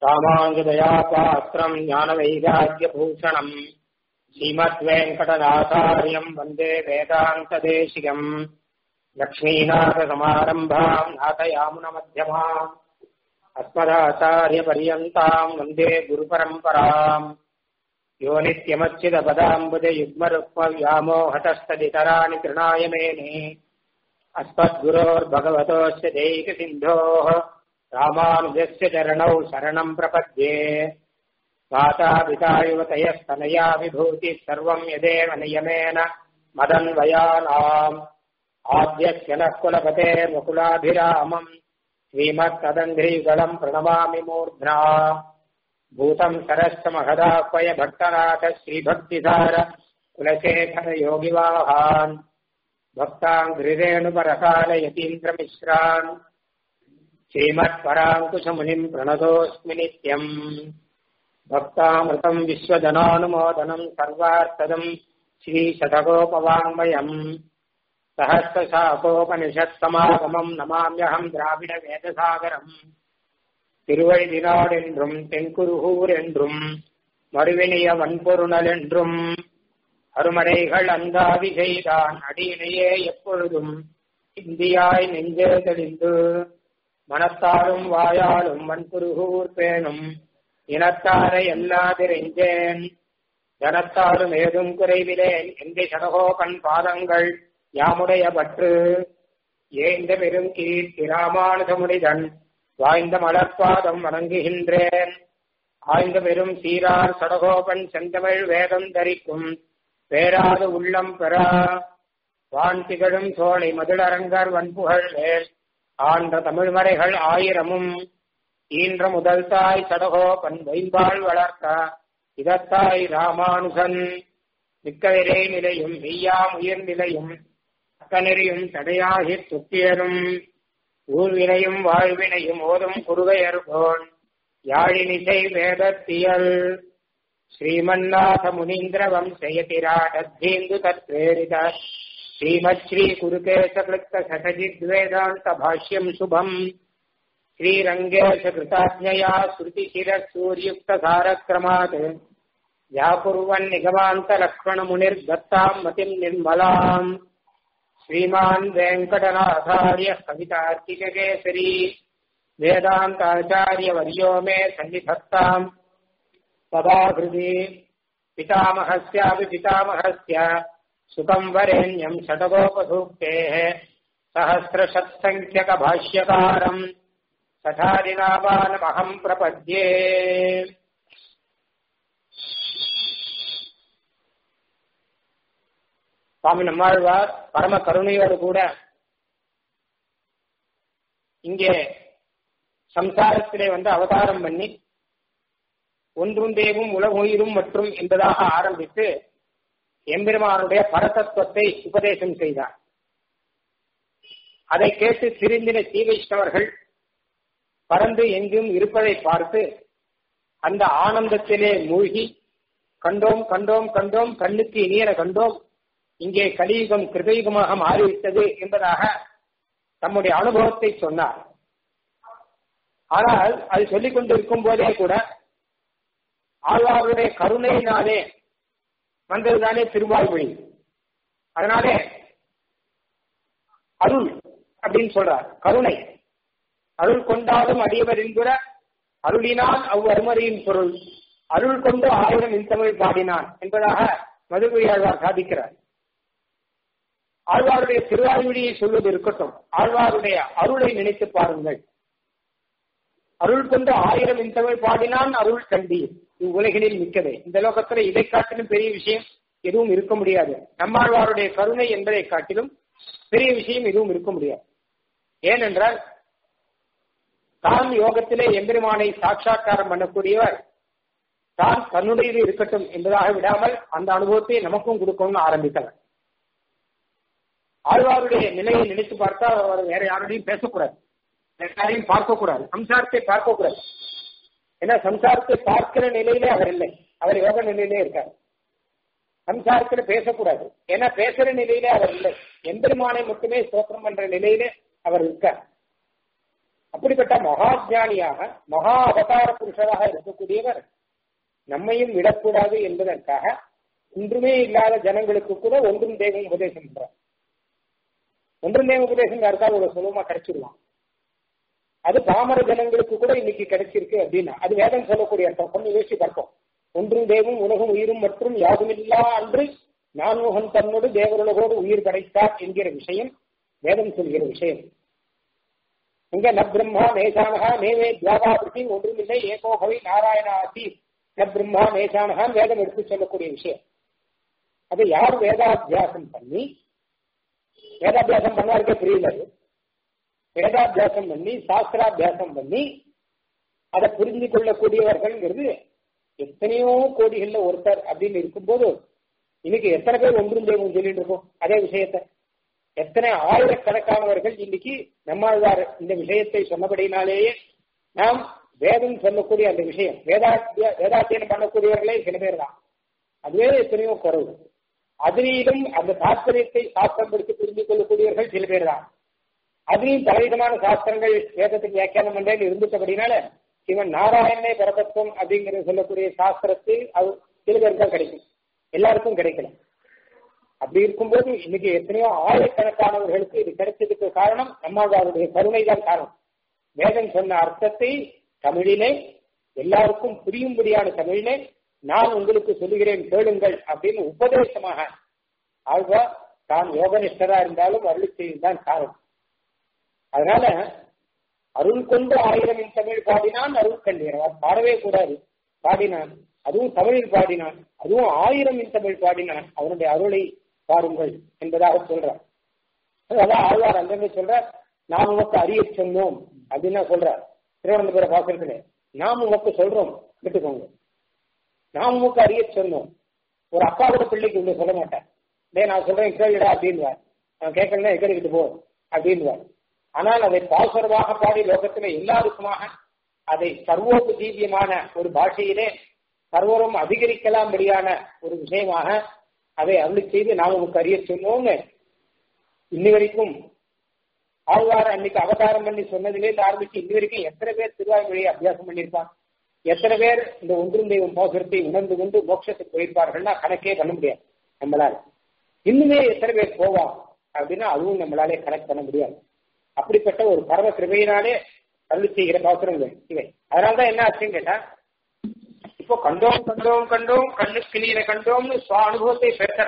ராமாஞ்சதயா பாத்திரம் ஞானவைராக்கியபூஷணம் ஸ்ரீமத்வேங்கடநாதாரியம் வந்தே வேதாந்ததேசிகம் லக்ஷ்மீநாதசமாரம்பாம் நாதயாமுனமध्यமாம் अस्मदाचार्यपर्यन्ताम् वन्दे गुरुपरम्पराम् यो नित्यमच्युतपदाम्बुजयुग्मरुक्मव्यामोहतस्तदितराणि तृणाय मेने अस्मद्गुरोर्भगवतोऽस्य दैकसिन्धोः रामानुजस्य चरणौ शरणम् प्रपद्ये मातापिता युवतयस्तनया विभूतिः सर्वम् यदेव नियमेन मदन्वयानाम् आद्यस्य नः कुलपते मुकुलाभिरामम् श्रीमत्तदङ्घ्रीगलम् प्रणमामि मूर्ध्ना भूतम् सरश्च महदाह्वय भट्टनाथ श्रीभक्तिसार कुलशेखर योगिवाहान् भक्ताङ्घ्रिरेणुपरकाल यतीन्द्रमिश्रान् श्रीमत्पराङ्कुशमुनिम् प्रणतोऽस्मि नित्यम् भक्तामृतम् विश्वजनानुमोदनम् सर्वार्थदम् श्रीशतकोपवाङ्मयम् சகசிரசாகோபனிஷத்சமாகமம் நமாமியகம் திராவிட வேதசாகரம் திருவழிதினாடு என்றும் தென்குருகூர் என்றும் மறுவினிய வன்பொருணல் என்றும் அருமறைகள் அந்தாதி செய்தான் அடியினையே எப்பொழுதும் இந்தியாய் நெஞ்சே தெளிந்து மனத்தாலும் வாயாலும் வன்புருகூர் பேணும் இனத்தாரை எல்லாதிரெஞ்சேன் ஜனத்தாலும் ஏதும் குறைவிலேன் எந்தை சடகோபன் பாதங்கள் யாமுடைய பற்று ஏந்த பெரும் கீர்த்தி ராமானுஜமுனிதன் வாய்ந்த மலர்பாதம் வணங்குகின்றேன் ஆய்ந்த பெரும் சீரார் சடகோபன் செந்தமிழ் வேதம் தரிக்கும் பேராத உள்ளம் பெறா வான் திகழும் சோலை மதுளரங்கர் வன்புகழ் வேல் ஆண்ட தமிழ்மறைகள் ஆயிரமும் ஈன்ற முதல் தாய் சடகோபன் வைம்பாள் வளர்த்த இதத்தாய் ராமானுஜன் மிக்கவிரே நிலையும் மெய்யாம் உயிர் நிலையும் அக்கனெறியும் தடையாகி துத்தியரும் ஊர்வினையும் வாழ்வினையும் ஓதும் குருகையர்கோன் யாழினிசை வேதத்தியல் ஸ்ரீமன்னாத முனீந்திர வம்சயதிராடத்தீந்து தத்வேரித ஸ்ரீமத் ஸ்ரீ குருகேசகிருத்த சதஜித்வேதாந்த பாஷ்யம் சுபம் ஸ்ரீரங்கேஷ கிருதாஜ்ஞயா ஸ்ருதிசிர சூர்யுக்த சாரக்கிரமாத் व्याकुर्वन् निगमान्तलक्ष्मणमुनिर्दत्ताम् मतिम् निर्मलाम् श्रीमान् वेङ्कटनाथार्य कवितार्किककेसरी वेदान्ताचार्यवर्यो मे सन्निधत्ताम् सदाहृदि पितामहस्यापि पितामहस्य सुखम् वरेण्यम् षटगोपसूक्तेः सहस्रशत्सङ्ख्यकभाष्यकारम् सठादिनामानमहम् प्रपद्ये சுவாமி நம்மாழ்வார் பரம கருணையோடு கூட இங்கே சம்சாரத்திலே வந்து அவதாரம் பண்ணி ஒன்றும் தேவும் உலகுயிரும் மற்றும் என்பதாக ஆரம்பித்து எம்பெருமானுடைய பரதத்துவத்தை உபதேசம் செய்தார் அதை கேட்டு திருந்தின ஸ்ரீ வைஷ்ணவர்கள் பறந்து எங்கும் இருப்பதை பார்த்து அந்த ஆனந்தத்திலே மூழ்கி கண்டோம் கண்டோம் கண்டோம் கண்ணுக்கு இனியன கண்டோம் இங்கே கலியுகம் கிருதயுகமாக மாறிவிட்டது என்பதாக தம்முடைய அனுபவத்தை சொன்னார் ஆனால் அது சொல்லிக் கொண்டிருக்கும் போதே கூட ஆழ்வாருடைய கருணையினாலே வந்ததுதானே திருவாய்மொழி அதனாலே அருள் அப்படின்னு சொல்றார் கருணை அருள் கொண்டாலும் அடியவர் என்கிற அருளினால் அவ்வருமறையின் பொருள் அருள் கொண்டு ஆயிரம் இன்தமிழ் பாடினான் என்பதாக மதுகுரி ஆழ்வார் சாதிக்கிறார் ஆழ்வாருடைய திருவாய்மொழியை சொல்வது இருக்கட்டும் ஆழ்வாருடைய அருளை நினைத்து பாருங்கள் அருள் கொண்டு ஆயிரம் இன்தமிழ் பாடினான் அருள் கண்டீர் இவ்வுலகினில் மிக்கதே இந்த லோகத்துல இதை காட்டிலும் பெரிய விஷயம் எதுவும் இருக்க முடியாது நம்மாழ்வாருடைய கருணை என்பதை காட்டிலும் பெரிய விஷயம் எதுவும் இருக்க முடியாது ஏனென்றால் தான் யோகத்திலே எம்பெருமானை சாட்சா்காரம் பண்ணக்கூடியவர் தான் தன்னுடையது இருக்கட்டும் என்பதாக விடாமல் அந்த அனுபவத்தை நமக்கும் கொடுக்கணும்னு ஆரம்பித்தவர் ஆழ்வாருடைய நிலையை நினைத்து பார்த்தா அவர் வேற யாரோடையும் பேசக்கூடாது வேற யாரையும் பார்க்கக்கூடாது சம்சாரத்தை பார்க்கக்கூடாது ஏன்னா சம்சாரத்தை பார்க்கிற நிலையிலே அவர் இல்லை அவர் யோக நிலையிலே இருக்கார் சம்சாரத்துல பேசக்கூடாது ஏன்னா பேசுற நிலையிலே அவர் இல்லை எம்பெருமானை மட்டுமே ஸ்தோத்திரம் பண்ற நிலையிலே அவர் இருக்கார் அப்படிப்பட்ட மகாஜானியாக மகா அவதார புருஷராக இருக்கக்கூடியவர் நம்மையும் விடக்கூடாது என்பதற்காக ஒன்றுமே இல்லாத ஜனங்களுக்கு கூட ஒன்றும் தேவம் உபதேசம் பண்றார் ஒன்றும் தேவ உபதேசம் யாருக்கா அவ்வளவு சுலபமா கிடைச்சிருவான் அது பாமர ஜனங்களுக்கு கூட இன்னைக்கு கிடைச்சிருக்கு அப்படின்னா அது வேதம் சொல்லக்கூடிய அர்த்தம் கொஞ்சம் யோசிச்சு பார்ப்போம் ஒன்றும் தேவும் உலகம் உயிரும் மற்றும் யாதுமில்லா அன்று நான்முகன் தன்னோடு தேவருலகோடு உயிர் படைத்தார் என்கிற விஷயம் வேதம் சொல்கிற விஷயம் இங்க ந பிரம்மா நேசானகா நேவே துவாகாபிருத்தி ஒன்றுமில்லை ஏகோகவை நாராயணாசி ந பிரம்மா நேசானகான் வேதம் எடுத்து சொல்லக்கூடிய விஷயம் அது யார் வேதாபியாசம் பண்ணி வேதாபியாசம் பண்ணாருக்கே புரியல அது. வேதாபியாசம் பண்ணி சாஸ்திராபியாசம் பண்ணி அதை புரிந்து கொள்ளக்கூடியவர்கள்ங்கிறது எத்தனையோ கோடிகள்ல ஒருத்தர் அப்படின்னு இருக்கும்போது இன்னைக்கு எத்தனை பேர் ஒன்றும் தேவம் சொல்லிட்டு இருக்கோம் அதே விஷயத்த எத்தனை ஆயிரக்கணக்கானவர்கள் இன்னைக்கு நம்மாழ்வார் இந்த விஷயத்தை சொன்னபடினாலேயே நாம் வேதம் சொல்லக்கூடிய அந்த விஷயம் வேதாத்திய வேதாத்தியனம் பண்ணக்கூடியவர்களே சில பேர் தான் அதுவே எத்தனையோ குறைவு அதிலும் அந்த தாற்பயத்தை சாஸ்திரம் படித்து புரிந்து கொள்ளக்கூடியவர்கள் சில பேர் தான் அதிலும் பலவிதமான சாஸ்திரங்கள் வேதத்துக்கு வியாக்கியானம் பண்றேன்னு இருந்துட்டபடினால இவன் நாராயணனே பரதத்துவம் அப்படிங்கிறது சொல்லக்கூடிய சாஸ்திரத்தில் அது சில பேருக்கு தான் கிடைக்கும் எல்லாருக்கும் கிடைக்கல அப்படி இருக்கும்போது இன்னைக்கு எத்தனையோ ஆயிரக்கணக்கானவர்களுக்கு இது கிடைச்சதுக்கு காரணம் நம்மளுடைய கருணை தான் காரணம் வேதம் சொன்ன அர்த்தத்தை தமிழிலே எல்லாருக்கும் புரியும்படியான தமிழிலே நான் உங்களுக்கு சொல்லுகிறேன் கேளுங்கள் அப்படின்னு உபதேசமாக ஆழ்வா தான் யோகனிஷ்டரா இருந்தாலும் அருள் செய்தான் காரணம் அதனால அருள் கொண்டு ஆயிரம் என் தமிழ் பாடினான் அருள் கண்டீர் அவர் பாடவே கூடாது பாடினான் அதுவும் தமிழில் பாடினான் அதுவும் ஆயிரம் என் தமிழ் பாடினான் அவனுடைய அருளை பாருங்கள் என்பதாக சொல்றார் அதான் ஆழ்வார் அங்கங்க சொல்றார் நாம் உமக்கு அறிய சொன்னோம் அப்படின்னு சொல்றார் திருவனந்தபுர பாசனத்துல நாம் உமக்கு சொல்றோம் கேட்டுக்கோங்க நாம் உமக்கு அறிய சொன்னோம் ஒரு அப்பாவோட பிள்ளைக்கு உள்ள சொல்ல மாட்டேன் டே நான் சொல்றேன் கேளுடா அப்படின்வார் நான் கேட்கலன்னா எக்கடிக்கிட்டு போ அப்படின்வார் ஆனால் அதை பாசுரமாக பாடி லோகத்துல எல்லாருக்குமாக அதை சர்வோபஜீவியமான ஒரு பாஷையிலே சர்வரும் அதிகரிக்கலாம்படியான ஒரு விஷயமாக அதை அருளி செய்து நாம் உங்களுக்கு அறிய சொன்னோம்னு இன்னி வரைக்கும் ஆழ்வார் அன்னைக்கு அவதாரம் பண்ணி சொன்னதிலே ஆரம்பிச்சு இன்னி வரைக்கும் எத்தனை பேர் திருவாய்மொழியை அபியாசம் பண்ணியிருப்பான் எத்தனை பேர் இந்த ஒன்றும் தெய்வம் மோசத்தை உணர்ந்து கொண்டு மோட்சத்துக்கு போயிருப்பார்கள்னா கணக்கே பண்ண முடியாது நம்மளால இன்னுமே எத்தனை பேர் போவான் அப்படின்னா அதுவும் நம்மளாலே கணக்கு பண்ண முடியாது அப்படிப்பட்ட ஒரு பரம கிருமையினாலே அருள் செய்கிற பாசுரங்கள் இவை அதனாலதான் என்ன ஆச்சுன்னு கேட்டா இப்போ கண்டோம் கண்டோம் கண்டோம் கண்ணு கிளியில கண்டோம்னு சுவ அனுபவத்தை பெற்ற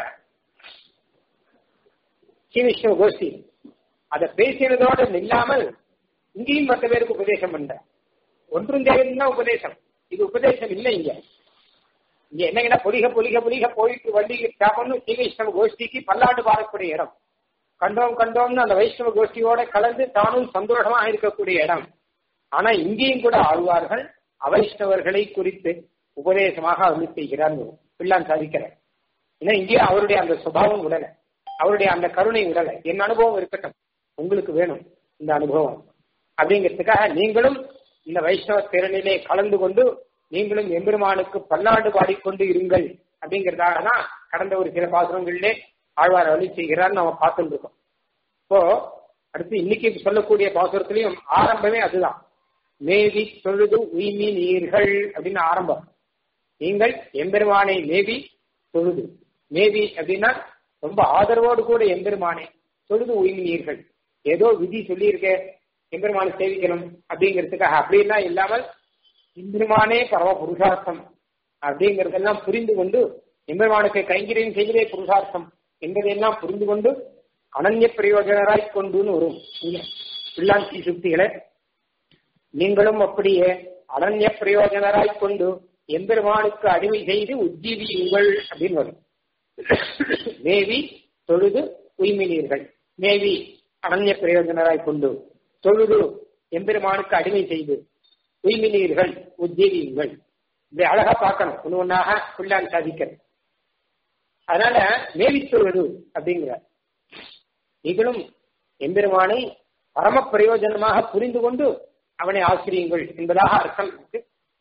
ஸ்ரீவிஷ்ணு கோஷ்டி அதை பேசினதோடு நில்லாமல் இங்கேயும் பத்து பேருக்கு உபதேசம் பண்ற ஒன்றும் தேவைன்னா உபதேசம் இது உபதேசம் இல்லை இங்க இங்க என்னங்கன்னா பொலிக பொலிக பொலிக போயிட்டு வண்டி காப்பன்னு ஸ்ரீவைஷ்ணவ கோஷ்டிக்கு பல்லாண்டு பாடக்கூடிய இடம் கண்டோம் கண்டோம்னு அந்த வைஷ்ணவ கோஷ்டியோட கலந்து தானும் சந்தோஷமா இருக்கக்கூடிய இடம் ஆனா இங்கேயும் கூட ஆழ்வார்கள் அவைஷ்ணவர்களை குறித்து உபதேசமாக அருள் செய்கிறார் பிள்ளான் சாதிக்கிறார் ஏன்னா இங்கே அவருடைய அந்த சுபாவம் விடல அவருடைய அந்த கருணை விடல என் அனுபவம் இருக்கட்டும் உங்களுக்கு வேணும் இந்த அனுபவம் அப்படிங்கிறதுக்காக நீங்களும் இந்த வைஷ்ணவ திறனிலே கலந்து கொண்டு நீங்களும் எம்பெருமானுக்கு பல்லாண்டு பாடிக்கொண்டு இருங்கள் அப்படிங்கிறதாக தான் கடந்த ஒரு சில பாசுரங்களிலே ஆழ்வார் அருளி செய்கிறார் நம்ம பார்த்துட்டு இருக்கோம் இப்போ அடுத்து இன்னைக்கு சொல்லக்கூடிய பாசுரத்திலையும் ஆரம்பமே அதுதான் மேவி தொழுது உய்மி நீர்கள் அப்படின்னு ஆரம்பம் நீங்கள் எம்பெருமானை மேவி தொழுது மேவி அப்படின்னா ரொம்ப ஆதரவோடு கூட எம்பெருமானே தொழுது உய்மி நீர்கள் ஏதோ விதி சொல்லியிருக்க எம்பெருமானை சேவிக்கணும் அப்படிங்கிறதுக்காக அப்படின்னா இல்லாமல் எம்பெருமானே பரம புருஷார்த்தம் அப்படிங்கறதெல்லாம் புரிந்து கொண்டு எம்பெருமானுக்கு கைங்கரியம் செய்வதே புருஷார்த்தம் என்பதையெல்லாம் புரிந்து கொண்டு அனன்ய பிரயோஜனராய் கொண்டுன்னு வரும் பிள்ளாந்தி சுக்திகளை நீங்களும் அப்படியே அனன்ய பிரயோஜனராய் கொண்டு எம்பெருமானுக்கு அடிமை செய்து உஜ்ஜீவியுங்கள் அப்படின்னு வரும் மேவி தொழுது உய்மினீர்கள் மேவி அனன்ய பிரயோஜனராய் கொண்டு தொழுது எம்பெருமானுக்கு அடிமை செய்து உய்மினீர்கள் உஜ்ஜீவியுங்கள் இதை அழகா பார்க்கணும் ஒண்ணு ஒன்னாக பிள்ளான் சாதிக்கிறது அதனால மேவி தொழுது அப்படிங்கிறார் நீங்களும் எம்பெருமானை பரம பிரயோஜனமாக புரிந்து கொண்டு அவனை ஆசிரியுங்கள் என்பதாக அர்த்தம் இருக்கு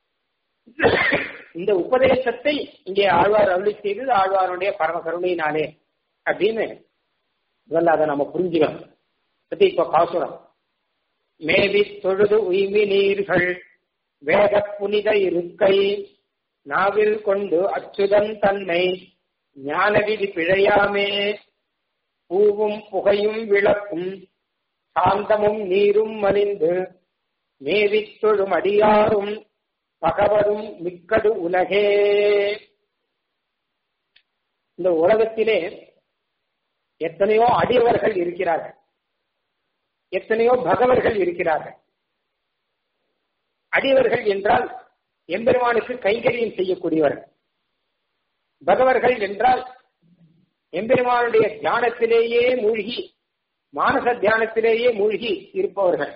இந்த உபதேசத்தை இங்கே ஆழ்வார் அருளி செய்தது ஆழ்வாருடைய பரம கருணையினாலே அப்படின்னு முதல்ல அதை நம்ம புரிஞ்சுக்கணும் பத்தி இப்ப பாசுரம் மேவி தொழுது உய்மி நீர்கள் வேத புனித இருக்கை நாவில் கொண்டு அச்சுதன் தன்னை ஞான விதி பிழையாமே பூவும் புகையும் விளக்கும் சாந்தமும் நீரும் மலிந்து மேவித் தொழும் அடியாரும் பகவரும் மிக்கது உலகே இந்த உலகத்திலே எத்தனையோ அடியவர்கள் இருக்கிறார்கள் எத்தனையோ பகவர்கள் இருக்கிறார்கள் அடியவர்கள் என்றால் எம்பெருமானுக்கு கைகரியம் செய்யக்கூடியவர்கள் பகவர்கள் என்றால் எம்பெருமானுடைய தியானத்திலேயே மூழ்கி மானச தியானத்திலேயே மூழ்கி இருப்பவர்கள்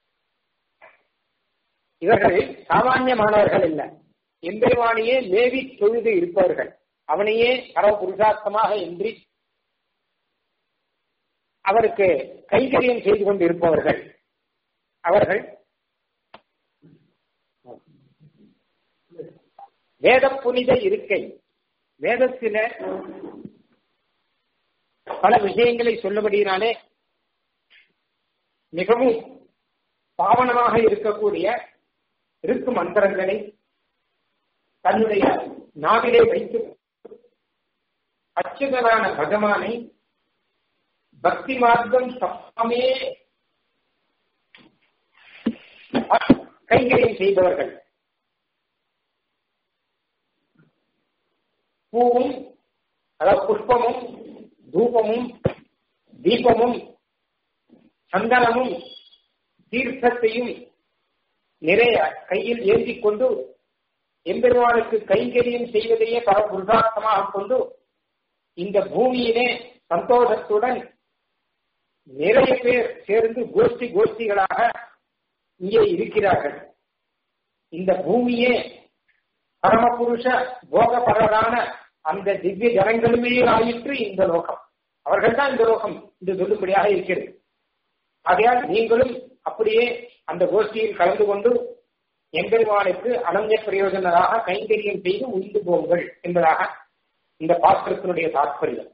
இவர்கள் சாமானியமானவர்கள் இல்ல எம்பெருமானையே மேவி தொழுது இருப்பவர்கள் அவனையே பரவ புருஷார்த்தமாக இன்றி அவருக்கு கைகரியம் செய்து கொண்டு இருப்பவர்கள் அவர்கள் வேத புனித இருக்கை வேதத்தில பல விஷயங்களை சொல்லபடியினாலே மிகவும் பாவனமாக இருக்கக்கூடிய இருக்கு மந்திரங்களை தன்னுடைய நாவிலே வைத்து அச்சுதனான பகவானை பக்தி மார்க்கம் தப்பாமே கைகரியம் செய்தவர்கள் பூவும் அதாவது புஷ்பமும் தூபமும் தீபமும் சந்தனமும் தீர்த்தத்தையும் நிறைய கையில் ஏந்தி கொண்டு எம்பெருமானுக்கு கைங்கரியம் செய்வதையே பல புருஷார்த்தமாக கொண்டு இந்த பூமியிலே சந்தோஷத்துடன் நிறைய பேர் சேர்ந்து கோஷ்டி கோஷ்டிகளாக இங்கே இருக்கிறார்கள் இந்த பூமியே பரமபுருஷ போகபரரான அந்த திவ்ய ஜனங்களுமே ஆயிற்று இந்த லோகம் அவர்கள் தான் இந்த லோகம் இந்த சொல்லும்படியாக இருக்கிறது ஆகையால் நீங்களும் அப்படியே அந்த கோஷ்டியில் கலந்து கொண்டு எம்பெருமானுக்கு அனந்த பிரயோஜனராக கைங்கரியம் செய்து உயிர்ந்து போங்கள் என்பதாக இந்த பாத்திரத்தினுடைய தாற்பயம்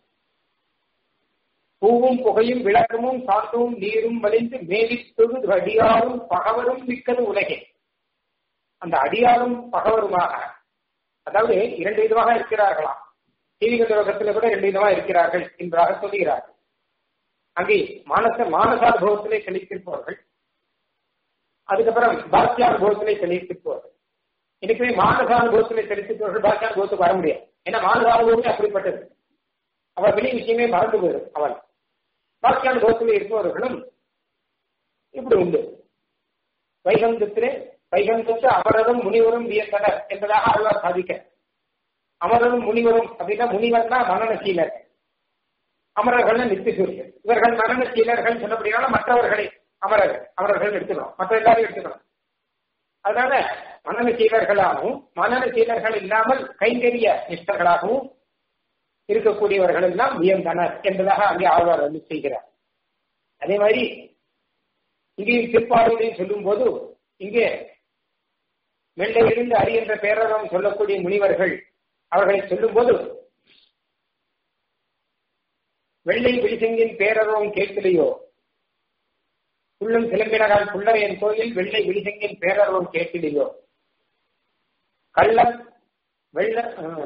பூவும் புகையும் விளக்கமும் சாந்தமும் நீரும் வலிந்து மேலித்தொழு அடியாரும் பகவரும் மிக்கது உலகே அந்த அடியாரும் பகவருமாக அதாவது இரண்டு விதமாக இருக்கிறார்களாம் தீவிக லோகத்தில் கூட இரண்டு விதமாக இருக்கிறார்கள் என்பதாக சொல்கிறார்கள் அங்கே மானச மானசானுபவத்திலே கழித்திருப்பவர்கள் அதுக்கப்புறம் பாக்கியானுபவத்திலே கழித்திருப்பவர்கள் இன்னைக்குமே மானசானுபவத்திலே கழித்திருப்பவர்கள் பாக்கியானுபவத்துக்கு வர முடியாது ஏன்னா மானசானுபவமே அப்படிப்பட்டது அவன் வெளி விஷயமே மறந்து போயிடும் அவன் பாக்கியானுபவத்தில் இருப்பவர்களும் இப்படி உண்டு வைகந்தத்திலே வைகந்தத்து அமரரும் முனிவரும் வியந்தனர் என்பதாக ஆழ்வார் சாதிக்க அமரரும் முனிவரும் அப்படின்னா முனிவர்னா மனநசீலர் அமரர்கள் நித்திசூரியர் இவர்கள் மரணசீலர்கள் சொன்னபடினால மற்றவர்களை அமரர்கள் அமரர்கள் எடுத்துக்கணும் மற்ற எல்லாரும் எடுத்துக்கணும் அதனால மனநசீலர்களாகவும் மனநசீலர்கள் இல்லாமல் கைங்கரிய நிஷ்டர்களாகவும் இருக்கக்கூடியவர்கள் எல்லாம் வியந்தனர் என்பதாக அங்கே ஆழ்வார் வந்து செய்கிறார் அதே மாதிரி இங்கேயும் திருப்பாடலையும் சொல்லும் போது இங்கே மெல்ல இருந்து அறிகின்ற பேரறம் சொல்லக்கூடிய முனிவர்கள் அவர்களை சொல்லும் போது வெள்ளை விழிசெங்கின் பேரறம் கேட்கலையோ புள்ளும் சிலம்பினரால் புள்ளரையன் கோயில் வெள்ளை விழிசெங்கின் பேரறம் கேட்கலையோ கள்ள வெள்ள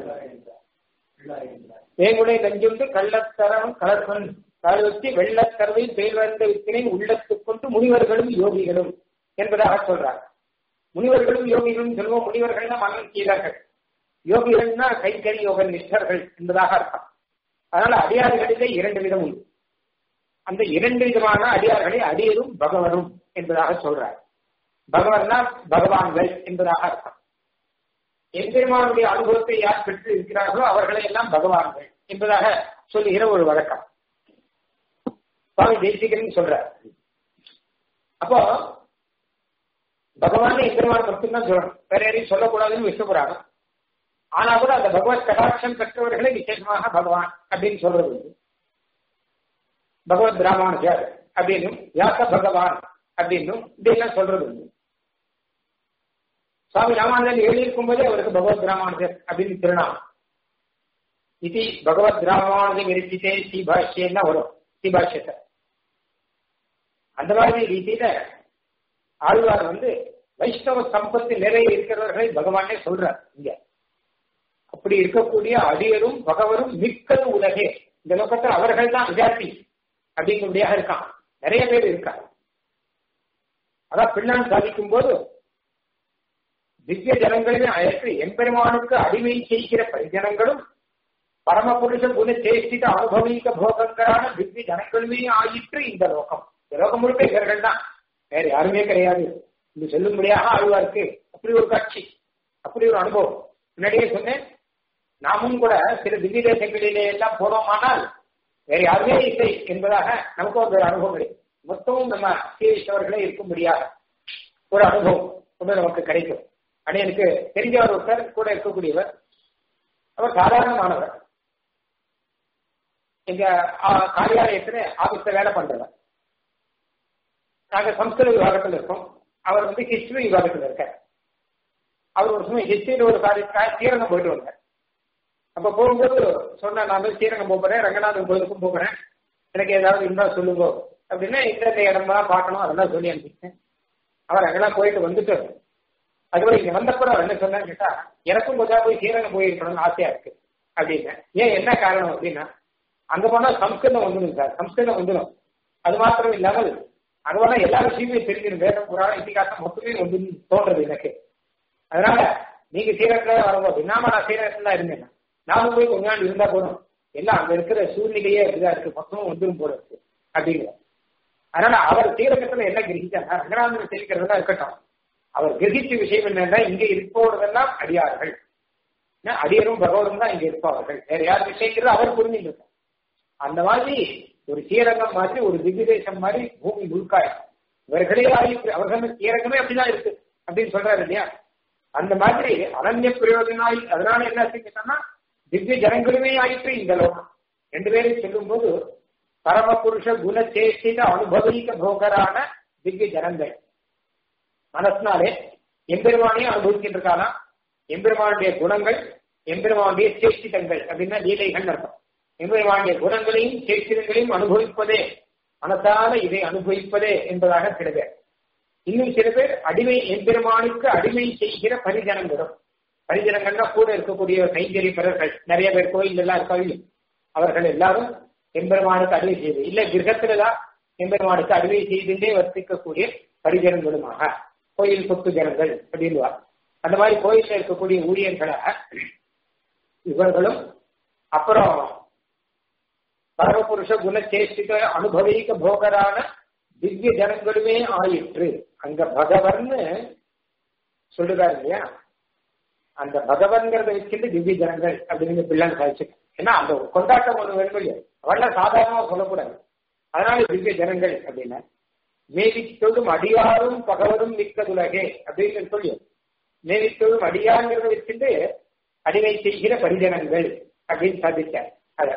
வேங்குடை நஞ்சுண்டு கள்ளத்தரம் கலர்வன் கலவத்தி வெள்ளக்கருவை பெயர்வந்த வித்தினை உள்ளத்துக் கொண்டு முனிவர்களும் யோகிகளும் என்பதாக சொல்றார் முனிவர்களும் யோகிகளும் சொல்லுவோம் முனிவர்கள்னா மனம் கீழர்கள் யோகிகள்னா கைக்கறி யோக நிஷ்டர்கள் என்பதாக அர்த்தம் அதனால அடியார்களிலே இரண்டு விதம் உண்டு அந்த இரண்டு விதமான அடியார்களை அடியரும் பகவனும் என்பதாக சொல்றார் பகவன்னா பகவான்கள் என்பதாக அர்த்தம் எம்பெருமானுடைய அனுபவத்தை யார் பெற்று இருக்கிறார்களோ அவர்களை எல்லாம் பகவான்கள் என்பதாக சொல்லுகிற ஒரு வழக்கம் சுவாமி தேசிகன் சொல்றார் அப்போ பகவான் எம்பெருமான் மட்டும்தான் சொல்லணும் வேற யாரையும் சொல்லக்கூடாதுன்னு விஷ்ணுபுராங்க ஆனா கூட அந்த பகவத் கடாட்சம் பெற்றவர்களை விசேஷமாக பகவான் அப்படின்னு சொல்றது உண்டு பகவத் ராமானுஜர் அப்படின்னும் வியாச பகவான் அப்படின்னும் இப்படியெல்லாம் சொல்றது உண்டு சுவாமி ராமானுஜன் எழுதியிருக்கும் போதே அவருக்கு பகவத் ராமானுஜர் அப்படின்னு திருநாமம் இது பகவத் ராமானுஜம் இருக்கிட்டே ஸ்ரீபாஷ்யம் தான் வரும் ஸ்ரீபாஷ்யத்தை அந்த மாதிரி ரீதியில ஆழ்வார் வந்து வைஷ்ணவ சம்பத்து நிறைய இருக்கிறவர்களை பகவானே சொல்றார் இங்க அப்படி இருக்கக்கூடிய அடியரும் பகவரும் மிக்கது உலகே இந்த லோகத்தில் அவர்கள் தான் விஜாத்தி அப்படிங்கும்படியாக இருக்கான் நிறைய பேர் இருக்காங்க அதான் பிள்ளான் சாதிக்கும் போது திவ்ய ஜனங்களின் அழைத்து எம்பெருமானுக்கு அடிமை செய்கிற பரிஜனங்களும் பரமபுருஷ குண சேஷ்டித அனுபவிக்க போகங்களான திவ்ய ஜனங்களுமே ஆயிற்று இந்த லோகம் இந்த லோகம் முழுக்க இவர்கள் தான் வேற யாருமே கிடையாது இது சொல்லும்படியாக ஆழ்வாருக்கு அப்படி ஒரு காட்சி அப்படி ஒரு அனுபவம் முன்னாடியே சொன்னேன் நாமும் கூட சில திவ்ய தேசங்களிலே எல்லாம் போனோமானால் வேற யாருமே இல்லை என்பதாக நமக்கு ஒரு அனுபவம் கிடைக்கும் மொத்தமும் நம்ம சீவிஷ்டவர்களே இருக்கும்படியாக ஒரு அனுபவம் ஒன்று நமக்கு கிடைக்கும் ஆனால் எனக்கு தெரிஞ்சவர் ஒருத்தர் கூட இருக்கக்கூடியவர் அவர் சாதாரணமானவர் எங்க காரியாலயத்துல ஆபீஸ்ல வேலை பண்றவர் நாங்க சம்ஸ்கிருத விவாகத்தில் இருக்கோம் அவர் வந்து ஹிஸ்டரி விவாகத்தில் இருக்கார் அவர் ஒரு சமயம் ஹிஸ்டரியில் ஒரு காரியத்துக்காக ஸ்ரீரங்கம் போயிட்டு வந்தார் அப்ப போகும்போது சொன்ன நான் வந்து ஸ்ரீரங்கம் போகிறேன் ரங்கநாதன் கோயிலுக்கும் போகிறேன் எனக்கு ஏதாவது இருந்தா சொல்லுங்க அப்படின்னா இந்த இடம்லாம் பார்க்கணும் அதெல்லாம் சொல்லி அனுப்பிச்சேன் அவர் அங்கெல்லாம் போயிட்டு வந்துட்டு அதுபோல இங்க வந்தப்பறம் அவர் என்ன சொன்னான்னு கேட்டா எனக்கும் கொஞ்சம் போய் ஸ்ரீரங்கம் போயிருக்கணும்னு ஆசையா இருக்கு அப்படின்னு ஏன் என்ன காரணம் அப்படின்னா அங்க போனா சம்ஸ்கிருதம் வந்துடும் சார் சம்ஸ்கிருதம் வந்துடும் அது மாத்திரம் இல்லாமல் அங்க போனா எல்லா விஷயமே தெரிஞ்சிடும் வேதம் புராணம் இத்திகாசம் மொத்தமே வந்து தோன்றது எனக்கு அதனால நீங்க ஸ்ரீரங்கத்துல வரும்போது நாம நான் ஸ்ரீரங்கத்துல இருந்தேன் நாம போய் கொஞ்ச நாள் இருந்தா போதும் எல்லாம் அங்க இருக்கிற சூழ்நிலையே அப்படிதான் இருக்கு மொத்தமும் வந்துடும் போல இருக்கு அப்படிங்கிற அதனால அவர் ஸ்ரீரங்கத்துல என்ன கிரகிச்சாங்க ரங்கநாதன் தெரிவிக்கிறதெல்லாம் இருக்கட்டும் அவர் கிரகிச்ச விஷயம் என்னன்னா இங்க இருப்பவர்களெல்லாம் அடியார்கள் அடியரும் பகவரும் தான் இங்க இருப்பவர்கள் வேற யார் விஷயங்கிறது அவர் புரிஞ்சுட்டு அந்த மாதிரி ஒரு ஸ்ரீரங்கம் மாதிரி ஒரு திவ்ய தேசம் மாதிரி பூமி முழுக்காய் இவர்களே ஆயிற்று அவர்கள் ஸ்ரீரங்கமே அப்படிதான் இருக்கு அப்படின்னு சொல்றாரு இல்லையா அந்த மாதிரி அனன்ய பிரயோஜனாய் அதனால என்ன செஞ்சுட்டோம்னா திவ்ய ஜனங்களுமே ஆயிற்று இந்த லோகம் ரெண்டு பேரும் சொல்லும் போது பரமபுருஷ குணச்சேஷ்டித அனுபவிக்க போகரான திவ்ய ஜனங்கள் மனசினாலே எம்பெருமானையும் அனுபவிக்கின்ற இருக்கானா எம்பெருமானுடைய குணங்கள் எம்பெருமானுடைய சேஷ்டிதங்கள் அப்படின்னா லீலைகள் அர்த்தம் எம்பெருமானுடைய குணங்களையும் சேஷ்டிதங்களையும் அனுபவிப்பதே மனசால இதை அனுபவிப்பதே என்பதாக சில பேர் இன்னும் சில பேர் அடிமை எம்பெருமானுக்கு அடிமை செய்கிற பரிஜனங்களும் பரிஜனங்கள்னா கூட இருக்கக்கூடிய கைங்கறி பிறர்கள் நிறைய பேர் கோயில் எல்லாம் இருக்காங்க அவர்கள் எல்லாரும் எம்பெருமானுக்கு அடிமை செய்து இல்ல கிரகத்துலதான் எம்பெருமானுக்கு அடிமை செய்துட்டே வர்த்திக்கக்கூடிய பரிஜனங்களுமாக கோயில் சொத்து ஜனங்கள் அப்படின்வா அந்த மாதிரி கோயில்ல இருக்கக்கூடிய ஊழியர்களாக இவர்களும் அப்புறம் பரமபுருஷ குணச்சேஷ்டிக அனுபவிக்க போகரான திவ்ய ஜனங்களுமே ஆயிற்று அங்க பகவன்னு சொல்லுறாரு இல்லையா அந்த பகவன்கிறத வச்சுட்டு திவ்ய ஜனங்கள் அப்படின்னு பிள்ளைங்க சாதிச்சு ஏன்னா அந்த கொண்டாட்டம் ஒண்ணு வேணும் இல்லையா அவெல்லாம் சாதாரணமா சொல்லக்கூடாது அதனால திவ்ய ஜனங்கள் அப்படின்னா மேவித்தொழும் அடியாரும் பகவரும் மிக்கதுலகே அப்படின்னு சொல்லி மேவித்தொழும் அடியாங்கிறத வச்சுட்டு அடிமை செய்கிற பரிஜனங்கள் அப்படின்னு சாதிச்சார் அத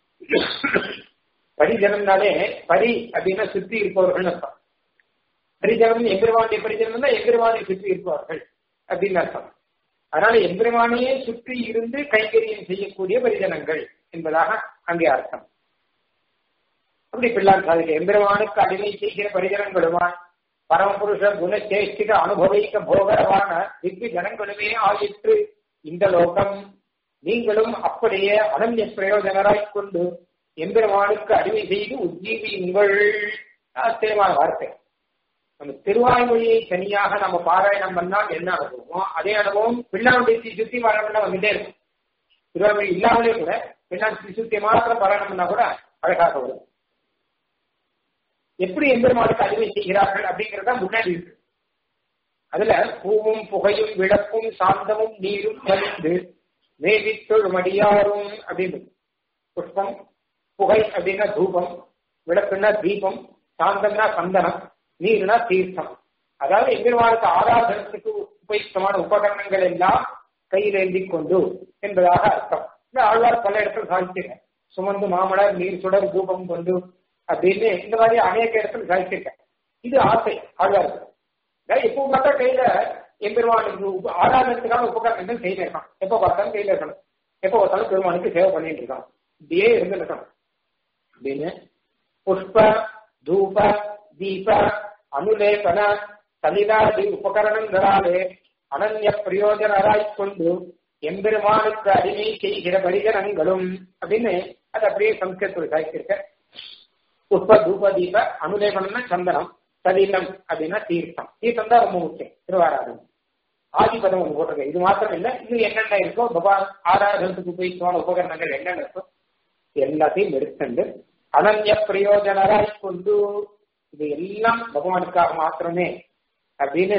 பரிஜனம்னாலே பரி அப்படின்னா சுத்தி இருப்பவர்கள் அர்த்தம் பரிஜனம் எம்பெருமானுடைய பரிஜனம் தான் எம்பெருமானை சுற்றி இருப்பவர்கள் அப்படின்னு அர்த்தம் அதனால எம்பெருமானையே சுற்றி இருந்து கைங்கரியம் செய்யக்கூடிய பரிஜனங்கள் என்பதாக அங்கே அர்த்தம் அப்படி பிள்ளான் சாதிக்க எம்பெருமானுக்கு அடிமை செய்கிற பரிஜனங்களுமான் பரமபுருஷ குணச்சேஷ்டிக அனுபவிக்க போகரமான திவ்ய ஜனங்களுமே ஆயிற்று இந்த லோகம் நீங்களும் அப்படியே அனன்ய பிரயோஜனராய் கொண்டு எம்பெருமானுக்கு அடிமை செய்து உஜ்ஜீவியுங்கள் ஆச்சரியமான வார்த்தை நம்ம திருவாய்மொழியை தனியாக நம்ம பாராயணம் பண்ணால் என்ன அனுபவமோ அதே அனுபவம் பிள்ளாவுடைய சுத்தி பாராயணம் வந்துட்டே இருக்கும் திருவாய்மொழி இல்லாமலே கூட பிள்ளான் சுத்தி மாத்திரம் பாராயணம் பண்ணா கூட அழகாக வரும் எப்படி எம்பெருமானுக்கு அடிமை செய்கிறார்கள் அப்படிங்கறத முன்னாடி இருக்கு அதுல பூவும் புகையும் விளக்கும் சாந்தமும் நீரும் மலிந்து மேவித்தொழுமடியாரும் அப்படின்னு புஷ்பம் புகை அப்படின்னா தூபம் விளக்குன்னா தீபம் சாந்தம்னா சந்தனம் நீர்னா தீர்த்தம் அதாவது எம்பெருமானுக்கு ஆராதனத்துக்கு உபயுக்தமான உபகரணங்கள் எல்லாம் கையில் ஏந்தி கொண்டு என்பதாக அர்த்தம் இந்த ஆழ்வார் பல இடத்துல சாதிச்சிருக்கேன் சுமந்து மாமலர் நீர் சுடர் தூபம் கொண்டு அப்படின்னு இந்த மாதிரி அநேக இடத்துல சாதிச்சிருக்கேன் இது ஆசை ஆழ்வாருக்கு எப்போ பார்த்தா கையில எம்பெருமானுக்கு ஆராதனத்துக்கான உபகரணங்கள் கையில இருக்கான் எப்போ பார்த்தாலும் கையில இருக்கணும் எப்போ பார்த்தாலும் பெருமானுக்கு சேவை பண்ணிட்டு இருக்கான் இப்படியே இருந்து இருக்கணும் அப்படின்னு புஷ்ப தூப தீப அனுலேபன சலிதாதி உபகரணங்களாலே அனன்ய பிரயோஜனராய் கொண்டு எம்பெருமானுக்கு அடிமை செய்கிற பரிகரங்களும் அப்படின்னு அது அப்படியே சம்ஸ்கிருத்தில் சாய்ச்சிருக்க புஷ்ப தூப தீப அனுலேபனம்னா சந்தனம் சலீலம் அப்படின்னா தீர்த்தம் தீர்த்தம் தான் ரொம்ப முக்கியம் திருவாராதனம் ஆதிபதம் ஒன்று போட்டிருக்க இது மாத்திரம் இல்ல இன்னும் என்னென்ன இருக்கோ பகவான் ஆராதனத்துக்கு உபயோகித்தமான உபகரணங்கள் என்னென்ன இருக்கோ எல்லாத்தையும் எடுத்துண்டு அனன்ய பிரயோஜனராய் கொண்டு இது எல்லாம் பகவானுக்காக மாத்திரமே அப்படின்னு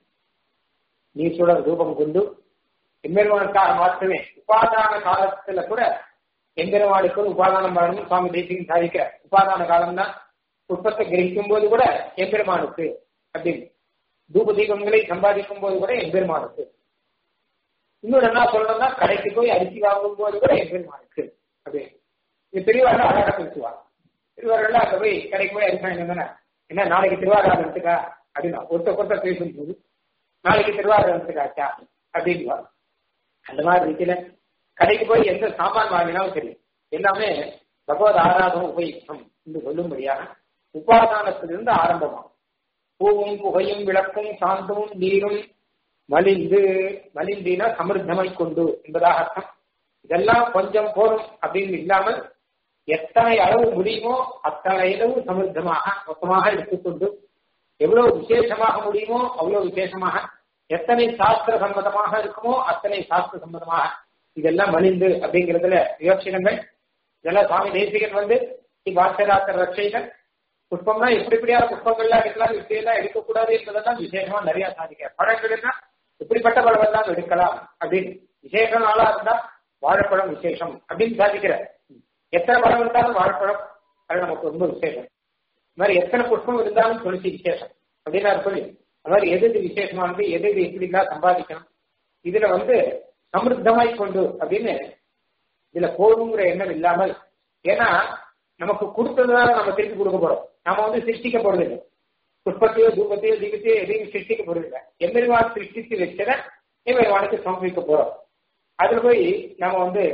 நீசுடர் ரூபம் கொண்டு எம்பெருமானுக்காக மாத்திரமே உபாதான காலத்துல கூட எம்பெருமானுக்கு உபாதானம் பண்ணணும் சுவாமி தேசியம் சாதிக்கிற உபாதான காலம் தான் புஷ்பத்தை கிரகிக்கும் போது கூட எம்பெருமானுக்கு அப்படின்னு தூப தீபங்களை சம்பாதிக்கும் போது கூட எம்பெருமானுக்கு இன்னொரு என்ன சொல்லணும்னா கடைக்கு போய் அரிசி வாங்கும் போது கூட எம்பெருமானுக்கு அப்படின்னு இது பெரியவாள் அழகா பேசுவாங்க திருவாரூர்ல அங்க போய் கடைக்கு போய் அரிசி வாங்கினா என்ன நாளைக்கு திருவாரூரத்துக்கா அப்படின்னா ஒருத்த ஒருத்த பேசும்போது நாளைக்கு திருவாரூரத்துக்காச்சா அப்படின்னு அந்த மாதிரி ரீதியில கடைக்கு போய் எந்த சாமான் வாங்கினாலும் சரி எல்லாமே பகவத் ஆராதனம் உபயுக்தம் என்று சொல்லும்படியாக உபாதானத்திலிருந்து ஆரம்பமாகும் பூவும் புகையும் விளக்கும் சாந்தமும் நீரும் மலிந்து மலிந்தினா சமிருத்தமை கொண்டு என்பதாக அர்த்தம் இதெல்லாம் கொஞ்சம் போரும் அப்படின்னு இல்லாமல் எத்தனை அளவு முடியுமோ அத்தனை அளவு சமிருத்தமாக மொத்தமாக எடுத்துக்கொண்டு எவ்வளவு விசேஷமாக முடியுமோ அவ்வளவு விசேஷமாக எத்தனை சாஸ்திர சம்மதமாக இருக்குமோ அத்தனை சாஸ்திர சம்மதமாக இதெல்லாம் மலிந்து அப்படிங்கிறதுல விவட்சணங்கள் இதெல்லாம் சுவாமி தேசிகன் வந்து வாசராத்திர ரட்சைகள் புஷ்பம்னா எப்படி இப்படியான புஷ்பங்கள்லாம் எடுக்கலாம் இப்படியெல்லாம் எடுக்கக்கூடாது என்பதெல்லாம் விசேஷமா நிறைய சாதிக்க பழங்கள்னா இப்படிப்பட்ட பழமெல்லாம் எடுக்கலாம் அப்படின்னு விசேஷ நாளா இருந்தா வாழைப்பழம் விசேஷம் அப்படின்னு சாதிக்கிற எத்தனை பழம் இருந்தாலும் வாழைப்பழம் அது நமக்கு ரொம்ப விசேஷம் இந்த மாதிரி எத்தனை புஷ்பம் இருந்தாலும் துளசி விசேஷம் அப்படின்னு சொல்லி அது மாதிரி எது எது விசேஷமானது எது எது எப்படிலாம் சம்பாதிக்கணும் இதுல வந்து சமிருத்தமாய் கொண்டு அப்படின்னு இதுல போதுங்கிற எண்ணம் இல்லாமல் ஏன்னா நமக்கு கொடுத்ததுனால நம்ம திருப்பி கொடுக்க போறோம் நாம வந்து சிருஷ்டிக்க போறது இல்லை புஷ்பத்தையோ தூபத்தையோ தீபத்தையோ எதையும் சிருஷ்டிக்க போறது இல்லை எம்பெருமான் சிருஷ்டித்து வச்சத எம்பெருமானுக்கு சமர்ப்பிக்க போறோம் அதுல போய் நாம வந்து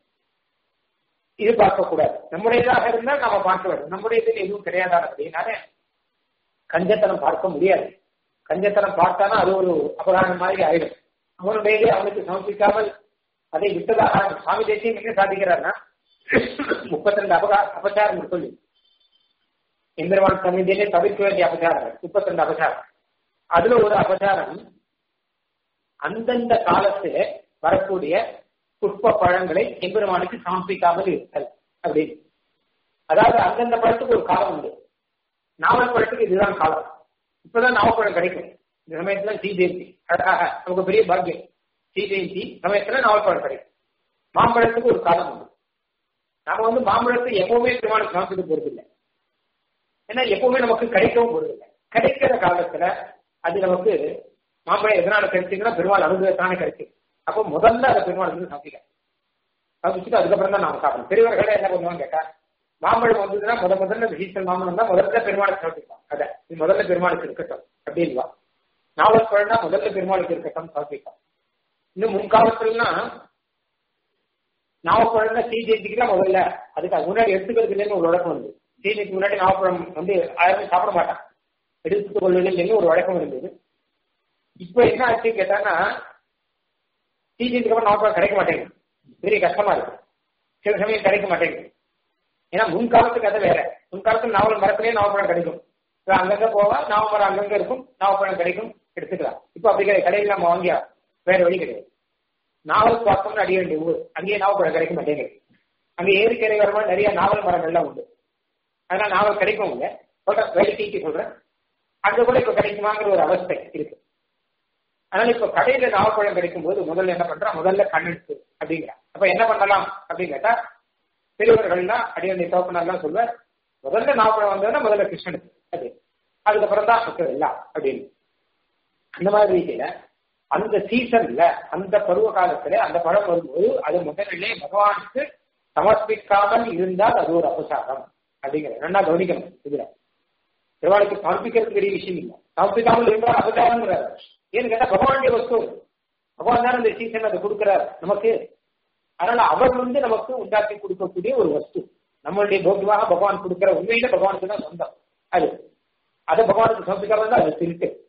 இது பார்க்க கூடாது நம்முடையதாக இருந்தால் நாம பார்க்க வேண்டும் நம்முடைய இதில் எதுவும் கிடையாதான் அப்படின்னால கஞ்சத்தனம் பார்க்க முடியாது கஞ்சத்தனம் பார்த்தானா அது ஒரு அபகாரம் மாதிரி ஆயிடும் அவனுடையதே அவனுக்கு சமர்ப்பிக்காமல் அதை விட்டதாக சுவாமி தேசியம் என்ன சாதிக்கிறார்னா முப்பத்தி ரெண்டு அபகா அபச்சாரம் சொல்லி எந்திரவான் சன்னிதியிலே தவிர்க்க வேண்டிய அபச்சாரங்கள் முப்பத்தி ரெண்டு அபச்சாரம் அதுல ஒரு அபச்சாரம் அந்தந்த காலத்திலே வரக்கூடிய புஷ்ப பழங்களை எம்பெருமானுக்கு சமர்ப்பிக்காமல் இருத்தல் அப்படின்னு அதாவது அந்தந்த பழத்துக்கு ஒரு காலம் உண்டு நாவல் பழத்துக்கு இதுதான் காலம் இப்பதான் நாவப்பழம் கிடைக்கும் இந்த சமயத்துல ஸ்ரீ ஜெயந்தி அழகாக நமக்கு பெரிய பாக்கியம் ஸ்ரீ ஜெயந்தி சமயத்துல நாவல்பழம் கிடைக்கும் மாம்பழத்துக்கு ஒரு காலம் உண்டு நாம வந்து மாம்பழத்தை எப்பவுமே பெருமாளுக்கு சமர்ப்பிக்க போறது இல்லை ஏன்னா எப்பவுமே நமக்கு கிடைக்கவும் போறது இல்லை கிடைக்கிற காலத்துல அது நமக்கு மாம்பழம் எதனால கிடைச்சிங்கன்னா பெருமாள் அனுபவத்தானே கிடைக்கும் அப்போ முதல்ல அதை பெருமாள் வந்து சமைக்க சமைச்சுட்டு அதுக்கப்புறம் தான் நாம சாப்பிடணும் பெரியவர்களே என்ன பண்ணுவாங்க கேட்டா மாம்பழம் வந்ததுன்னா முத முதல்ல சீசன் மாம்பழம் தான் முதல்ல பெருமாளுக்கு சமைப்பான் அதை இது முதல்ல பெருமாளுக்கு இருக்கட்டும் அப்படின்வா நாவல் பழம்னா முதல்ல பெருமாளுக்கு இருக்கட்டும் சமைப்பான் இன்னும் முன்காலத்துலனா நாவப்பழம்னா சீஜெயந்திக்கு தான் முதல்ல அதுக்கு அது முன்னாடி எடுத்துக்கிறது இல்லைன்னு ஒரு வழக்கம் வந்து சீஜெயந்திக்கு முன்னாடி நாவப்பழம் வந்து யாருமே சாப்பிட மாட்டான் எடுத்துக் கொள்வதில்லைன்னு ஒரு வழக்கம் இருந்தது இப்ப என்ன ஆச்சு கேட்டான்னா சீஜனுக்கு அப்புறம் நாவப்பழம் கிடைக்க மாட்டேங்குது பெரிய கஷ்டமா இருக்கு சில சமயம் கிடைக்க மாட்டேங்குது ஏன்னா முன்காலத்துக்கு அதை வேற முன்காலத்துல நாவல் மரத்திலேயே நாவப்பழம் கிடைக்கும் அங்கங்க போவா நாவப்பழம் அங்கங்க இருக்கும் நாவப்பழம் கிடைக்கும் எடுத்துக்கலாம் இப்போ அப்படி கிடையாது கடையில் நம்ம வாங்கியா வேற வழி கிடையாது நாவல் பார்த்தோம்னு அடிய வேண்டிய ஊர் அங்கேயே நாவப்பழம் கிடைக்க மாட்டேங்குது அங்க ஏரிக்கரை வரமா நிறைய நாவல் மரங்கள்லாம் உண்டு அதனால நாவல் கிடைக்கும் இங்க சொல்றேன் வேலைக்கு சொல்றேன் அங்க கூட இப்ப கிடைக்குமாங்கிற ஒரு அவஸ்தை இருக்கு அதனால இப்ப கடையில நாவப்பழம் கிடைக்கும் போது முதல்ல என்ன பண்றான் முதல்ல கண்ணெடுத்து அப்படிங்கிறான் அப்ப என்ன பண்ணலாம் அப்படின்னு கேட்டா பெரியவர்கள்லாம் அடியனை தோப்பனெல்லாம் சொல்லுவார் முதல்ல நாவப்பழம் வந்ததுன்னா முதல்ல கிருஷ்ணனுக்கு அது அதுக்கப்புறம் தான் மற்றது எல்லாம் அப்படின்னு அந்த மாதிரி ரீதியில அந்த சீசன்ல அந்த பருவ காலத்துல அந்த பழம் வரும்போது அது முதலிலே பகவானுக்கு சமர்ப்பிக்காமல் இருந்தால் அது ஒரு அபசாரம் அப்படிங்கிற நல்லா கவனிக்கணும் இதுல திருவாளுக்கு சமர்ப்பிக்கிறது பெரிய விஷயம் இல்லை சமர்ப்பிக்காமல் இருந்தால் அபசாரங்கிறார் ஏன்னு கேட்டா பகவானுடைய வஸ்து பகவான் தான் அந்த சீசன் அதை கொடுக்கிறார் நமக்கு அதனால அவர் வந்து நமக்கு உண்டாக்கி கொடுக்கக்கூடிய ஒரு வஸ்து நம்மளுடைய போக்கியமாக பகவான் கொடுக்கிற உண்மையில பகவானுக்கு தான் சொந்தம் அது அதை பகவானுக்கு சமர்ப்பிக்காம இருந்தால் அது திருட்டு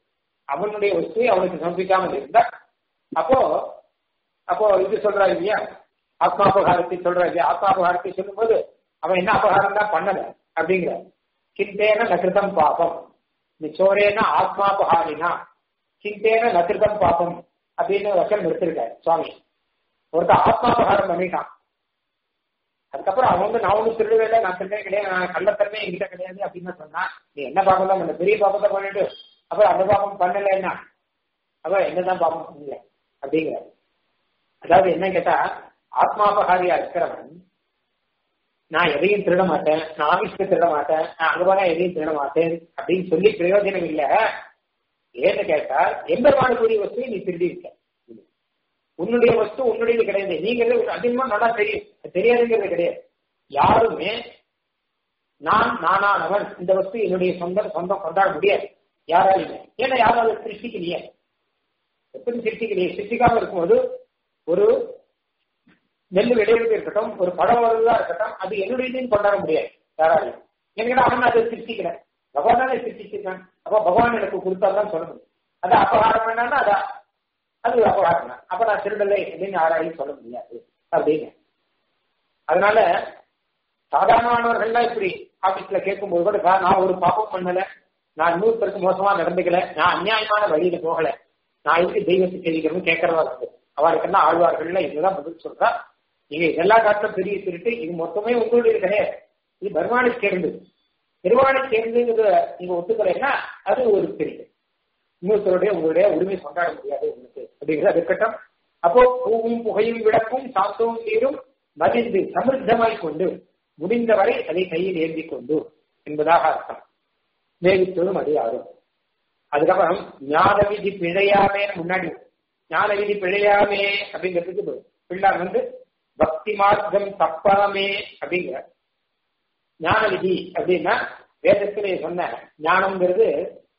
அவனுடைய வஸ்துவை அவனுக்கு சமர்ப்பிக்காமல் இருந்தா அப்போ அப்போ இது சொல்றா இல்லையா ஆத்மாபகாரத்தை சொல்றா இல்லையா ஆத்மாபகாரத்தை சொல்லும்போது அவன் என்ன அபகாரம் தான் பண்ணல அப்படிங்கிற சிந்தேன நகிருதம் பாபம் இந்த சோரேன ஆத்மாபகாரினா சிந்தேன நகிருதம் பாபம் அப்படின்னு வசனம் எடுத்திருக்காரு சுவாமி ஒருத்தர் ஆத்மாபகாரம் பண்ணிட்டான் அதுக்கப்புறம் அவன் வந்து நான் ஒன்றும் திருடவே நான் திருடே கிடையாது நான் கள்ளத்தன்மை என்கிட்ட கிடையாது அப்படின்னு சொன்னா நீ என்ன பாப்பம் தான் பண்ண பெரிய பாப்பத்தை பண்ணிட்டு அப்புறம் அந்த பாப்பம் பண்ணலைன்னா அப்ப என்னதான் பாப்பம் பண்ணல அப்படிங்கிற அதாவது என்ன கேட்டா ஆத்மாபகாரியா இருக்கிறவன் நான் எதையும் திருட மாட்டேன் நான் ஆபீஸ்க்கு திருட மாட்டேன் நான் அங்க போனா எதையும் திருட மாட்டேன் அப்படின்னு சொல்லி பிரயோஜனம் இல்ல ஏன்னு கேட்டா எம்பெருமானுக்குரிய வஸ்துவை நீ திருடி இருக்க உன்னுடைய வஸ்து உன்னுடையது கிடையாது நீங்கிறது அதிகமா நல்லா தெரியும் தெரியாதுங்கிறது கிடையாது யாருமே நான் நானானவன் இந்த வஸ்து என்னுடைய சொந்த சொந்தம் கொண்டாட முடியாது யாராலையுமே ஏன்னா யாரும் அதை சிருஷ்டிக்கலையே எப்படி சிருஷ்டிக்கலையே சிருஷ்டிக்காம இருக்கும்போது ஒரு நெல் விளைவிட்டு இருக்கட்டும் ஒரு படம் வருவதா இருக்கட்டும் அது என்னுடையதுன்னு கொண்டாட முடியாது யாராலையும் எனக்கு அவன் அதை சிருஷ்டிக்கல பகவான் தானே சிருஷ்டிச்சிருக்கான் அப்ப பகவான் எனக்கு கொடுத்தாதான் சொல்ல முடியும் அது அபகாரம் வேணாம்னா அதான் அது ஒரு அபகாரம் தான் அப்ப நான் திருடலை அப்படின்னு யாராலையும் சொல்ல முடியாது அப்படின்னு அதனால சாதாரணமானவர்கள்லாம் இப்படி ஆபீஸ்ல கேட்கும்போது கூட "சார், நான் ஒரு பாப்பம் பண்ணல நான் இன்னொருத்தருக்கு மோசமா நடந்துக்கல நான் அநியாயமான வழியில போகல நான் எதுக்கு தெய்வத்தை தெரிவிக்கணும்னு கேட்கறதா இருக்கு அவருக்கெல்லாம் ஆழ்வார்கள்ல இதுதான் பதில் சொல்றா நீங்க இதெல்லாம் காட்டும் பெரிய திருட்டு இது மொத்தமே உங்களுடைய கிடையாது இது பகவானை சேர்ந்தது பெருமானை சேர்ந்துங்கிறத நீங்க ஒத்துக்கலைன்னா அது ஒரு திருட்டு இன்னொருத்தருடைய உங்களுடைய உரிமை கொண்டாட முடியாது உங்களுக்கு அப்படிங்கிறது இருக்கட்டும் அப்போ பூவும் புகையும் விளக்கும் சாத்தவும் நீரும் மதிந்து சமிருத்தமாய் கொண்டு முடிந்தவரை அதை கையில் ஏந்தி கொண்டு என்பதாக அர்த்தம் மேவித்தோடும் அது ஆகும் அதுக்கப்புறம் ஞான விதி பிழையாமே முன்னாடி ஞான விதி பிழையாமே அப்படிங்கிறதுக்கு பிள்ளார் வந்து பக்தி மார்க்கம் தப்பாமே அப்படிங்கிற ஞான விதி அப்படின்னா வேதத்திலே சொன்ன ஞானம்ங்கிறது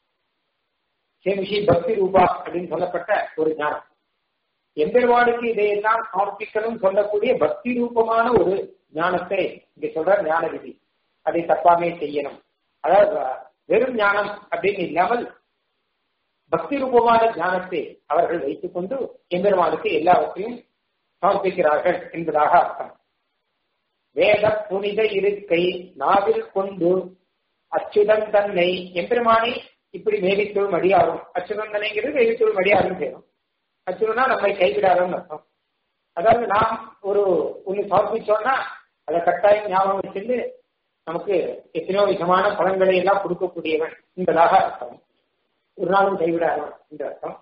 சேமிஷி பக்தி ரூபா அப்படின்னு சொல்லப்பட்ட ஒரு ஞானம் எம்பெருமானுக்கு இதையெல்லாம் சமர்ப்பிக்கணும் சொல்லக்கூடிய பக்தி ரூபமான ஒரு ஞானத்தை இங்க சொல்ற ஞான விதி அதை தப்பாமே செய்யணும் அதாவது வெறும் ஞானம் அப்படின்னு இல்லாமல் பக்தி ரூபமான ஞானத்தை அவர்கள் வைத்துக் கொண்டு எம்பெருமானுக்கு எல்லாவற்றையும் சமர்ப்பிக்கிறார்கள் என்பதாக அர்த்தம் வேத புனித இருக்கை நாவில் கொண்டு அச்சுதன் தன்னை எம்பெருமானை இப்படி மேவித்தொழும் அடியாரும் அச்சுதன் தன்னைங்கிறது மேவித்தொழும் அடியாரும் செய்யணும் அச்சுதனா நம்மை கைவிடாதன்னு அர்த்தம் அதாவது நாம் ஒரு ஒண்ணு சமர்ப்பிச்சோம்னா அதை கட்டாயம் ஞாபகம் வச்சிருந்து நமக்கு எத்தனையோ விதமான பலன்களை எல்லாம் கொடுக்கக்கூடியவன் என்பதாக அர்த்தம் ஒரு நாளும் கைவிடாதவன் என்ற அர்த்தம்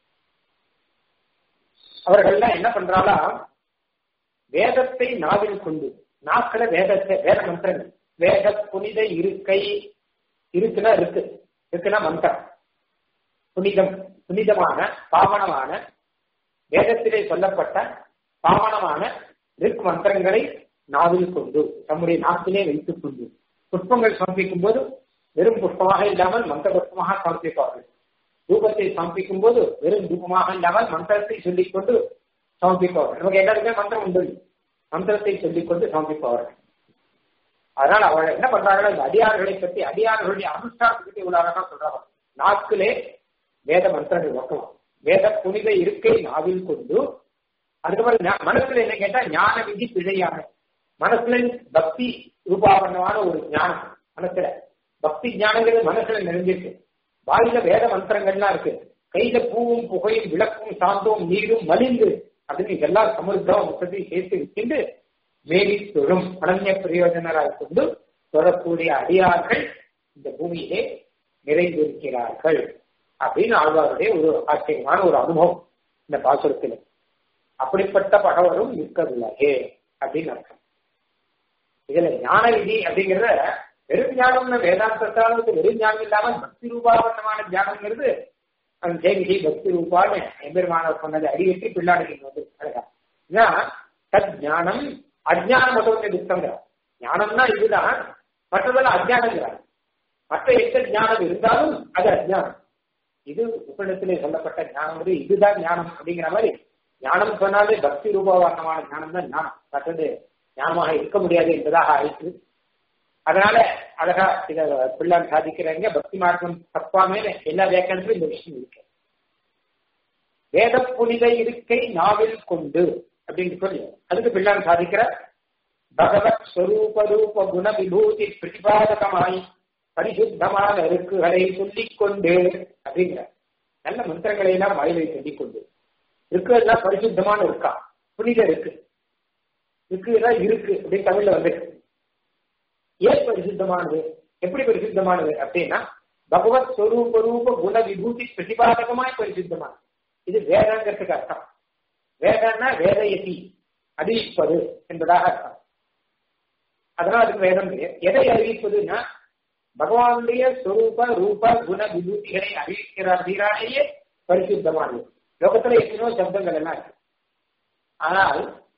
அவர்கள்லாம் என்ன பண்றாளா வேதத்தை நாவில் கொண்டு நாக்கள வேதத்தை வேத மந்திரங்கள் வேத புனித இருக்கை இருக்குன்னா இருக்கு இருக்குன்னா மந்திரம் புனிதம் புனிதமான பாவனமான வேதத்திலே சொல்லப்பட்ட பாவனமான ரிக் மந்திரங்களை நாவில் கொண்டு தம்முடைய நாட்டிலே வைத்துக் கொண்டு புஷ்பங்கள் சமர்ப்பிக்கும் போது வெறும் புஷ்பமாக இல்லாமல் மந்திர புஷ்பமாக சமர்ப்பிப்பார்கள் தூபத்தை சமர்ப்பிக்கும் போது வெறும் தூபமாக இல்லாமல் மந்திரத்தை சொல்லிக் கொண்டு சமர்ப்பிப்பவர்கள் நமக்கு எல்லாருமே மந்திரம் உண்டு மந்திரத்தை சொல்லிக் கொண்டு சமர்ப்பிப்பவர்கள் அதனால் அவர்கள் என்ன பண்றாங்க இந்த அடியார்களை பற்றி அடியார்களுடைய அனுஷ்டானத்தை பற்றி இவ்வளவு அழகா சொல்றாங்க நாட்களே வேத மந்திரங்கள் வைக்கலாம் வேத புனித இருக்கை நாவில் கொண்டு அதுக்கப்புறம் மனசுல என்ன கேட்டா ஞான விதி பிழையான மனசுல பக்தி ரூபாவண்ணமான ஒரு ஞானம் மனசுல பக்தி ஞானங்கிறது மனசுல நிறைஞ்சிருக்கு வாயில வேத மந்திரங்கள்லாம் இருக்கு கையில பூவும் புகையும் விளக்கும் சாந்தோம் நீரும் மலிந்து அப்படின்னு இதெல்லாம் சமருத்தம் மொத்தத்தையும் சேர்த்து வச்சுட்டு மேலி தொழும் அனன்ய பிரயோஜனராக கொண்டு தொடரக்கூடிய அடியார்கள் இந்த பூமியிலே நிறைந்திருக்கிறார்கள் அப்படின்னு ஆழ்வாருடைய ஒரு ஆச்சரியமான ஒரு அனுபவம் இந்த பாசுரத்தில் அப்படிப்பட்ட பகவரும் இருக்கவில்லையே அப்படின்னு அர்த்தம் இதுல ஞான விதி அப்படிங்கிறத வெறும் ஞானம்னு வேதாந்தத்தால் வெறும் ஞானம் இல்லாம பக்தி ரூபாவட்டமான ஞானம்ங்கிறது அந்த ஜெயவிதி பக்தி ரூபான்னு எம்பெருமானவர் சொன்னது அடிவெற்றி பிள்ளாடுகள் வந்து அழகா ஏன்னா தத் ஞானம் அஜ்ஞானம் மட்டும் துக்கங்கிற ஞானம்னா இதுதான் மற்றதெல்லாம் அஜ்ஞானங்கிறார் மற்ற எந்த ஞானம் இருந்தாலும் அது அஜ்ஞானம் இது உபநிடத்திலே சொல்லப்பட்ட ஞானம் வந்து இதுதான் ஞானம் அப்படிங்கிற மாதிரி ஞானம் சொன்னாலே பக்தி ரூபாவரணமான ஞானம் தான் ஞானம் மற்றது ஞானமாக இருக்க முடியாது என்பதாக ஆயிற்று அதனால அழகா இத பிள்ளான் சாதிக்கிறாங்க பக்தி மார்க்கம் தப்பாமே எல்லா வியாக்கியானத்திலும் இந்த விஷயம் இருக்கு வேத புனித இருக்கை நாவில் கொண்டு அப்படின்னு சொல்லி அதுக்கு பிள்ளான் சாதிக்கிற பகவத் ஸ்வரூப ரூப குண விபூதி பிரதிபாதகமாய் பரிசுத்தமான இருக்குகளை சொல்லிக் கொண்டு அப்படிங்கிற நல்ல மந்திரங்களை எல்லாம் வாயிலை சொல்லிக் கொண்டு இருக்கு எல்லாம் பரிசுத்தமான இருக்கா புனித இருக்கு இருக்குதான் இருக்கு அப்படின்னு தமிழ்ல வந்து ஏன் பரிசுத்தமானது எப்படி பரிசுத்தமானது அப்படின்னா பகவத் ஸ்வரூப ரூப குண விபூதி பிரதிபாதகமாய் பரிசுத்தமானது இது வேதங்கிறதுக்கு அர்த்தம் வேதம்னா வேதயதி அறிவிப்பது என்பதாக அர்த்தம் அதனால அதுக்கு வேதம் எதை அறிவிப்பதுன்னா பகவானுடைய ஸ்வரூப ரூப குண விபூதிகளை அறிவிக்கிறார்களே பரிசுத்தமானது லோகத்துல எத்தனையோ சப்தங்கள் எல்லாம் இருக்கு ஆனால்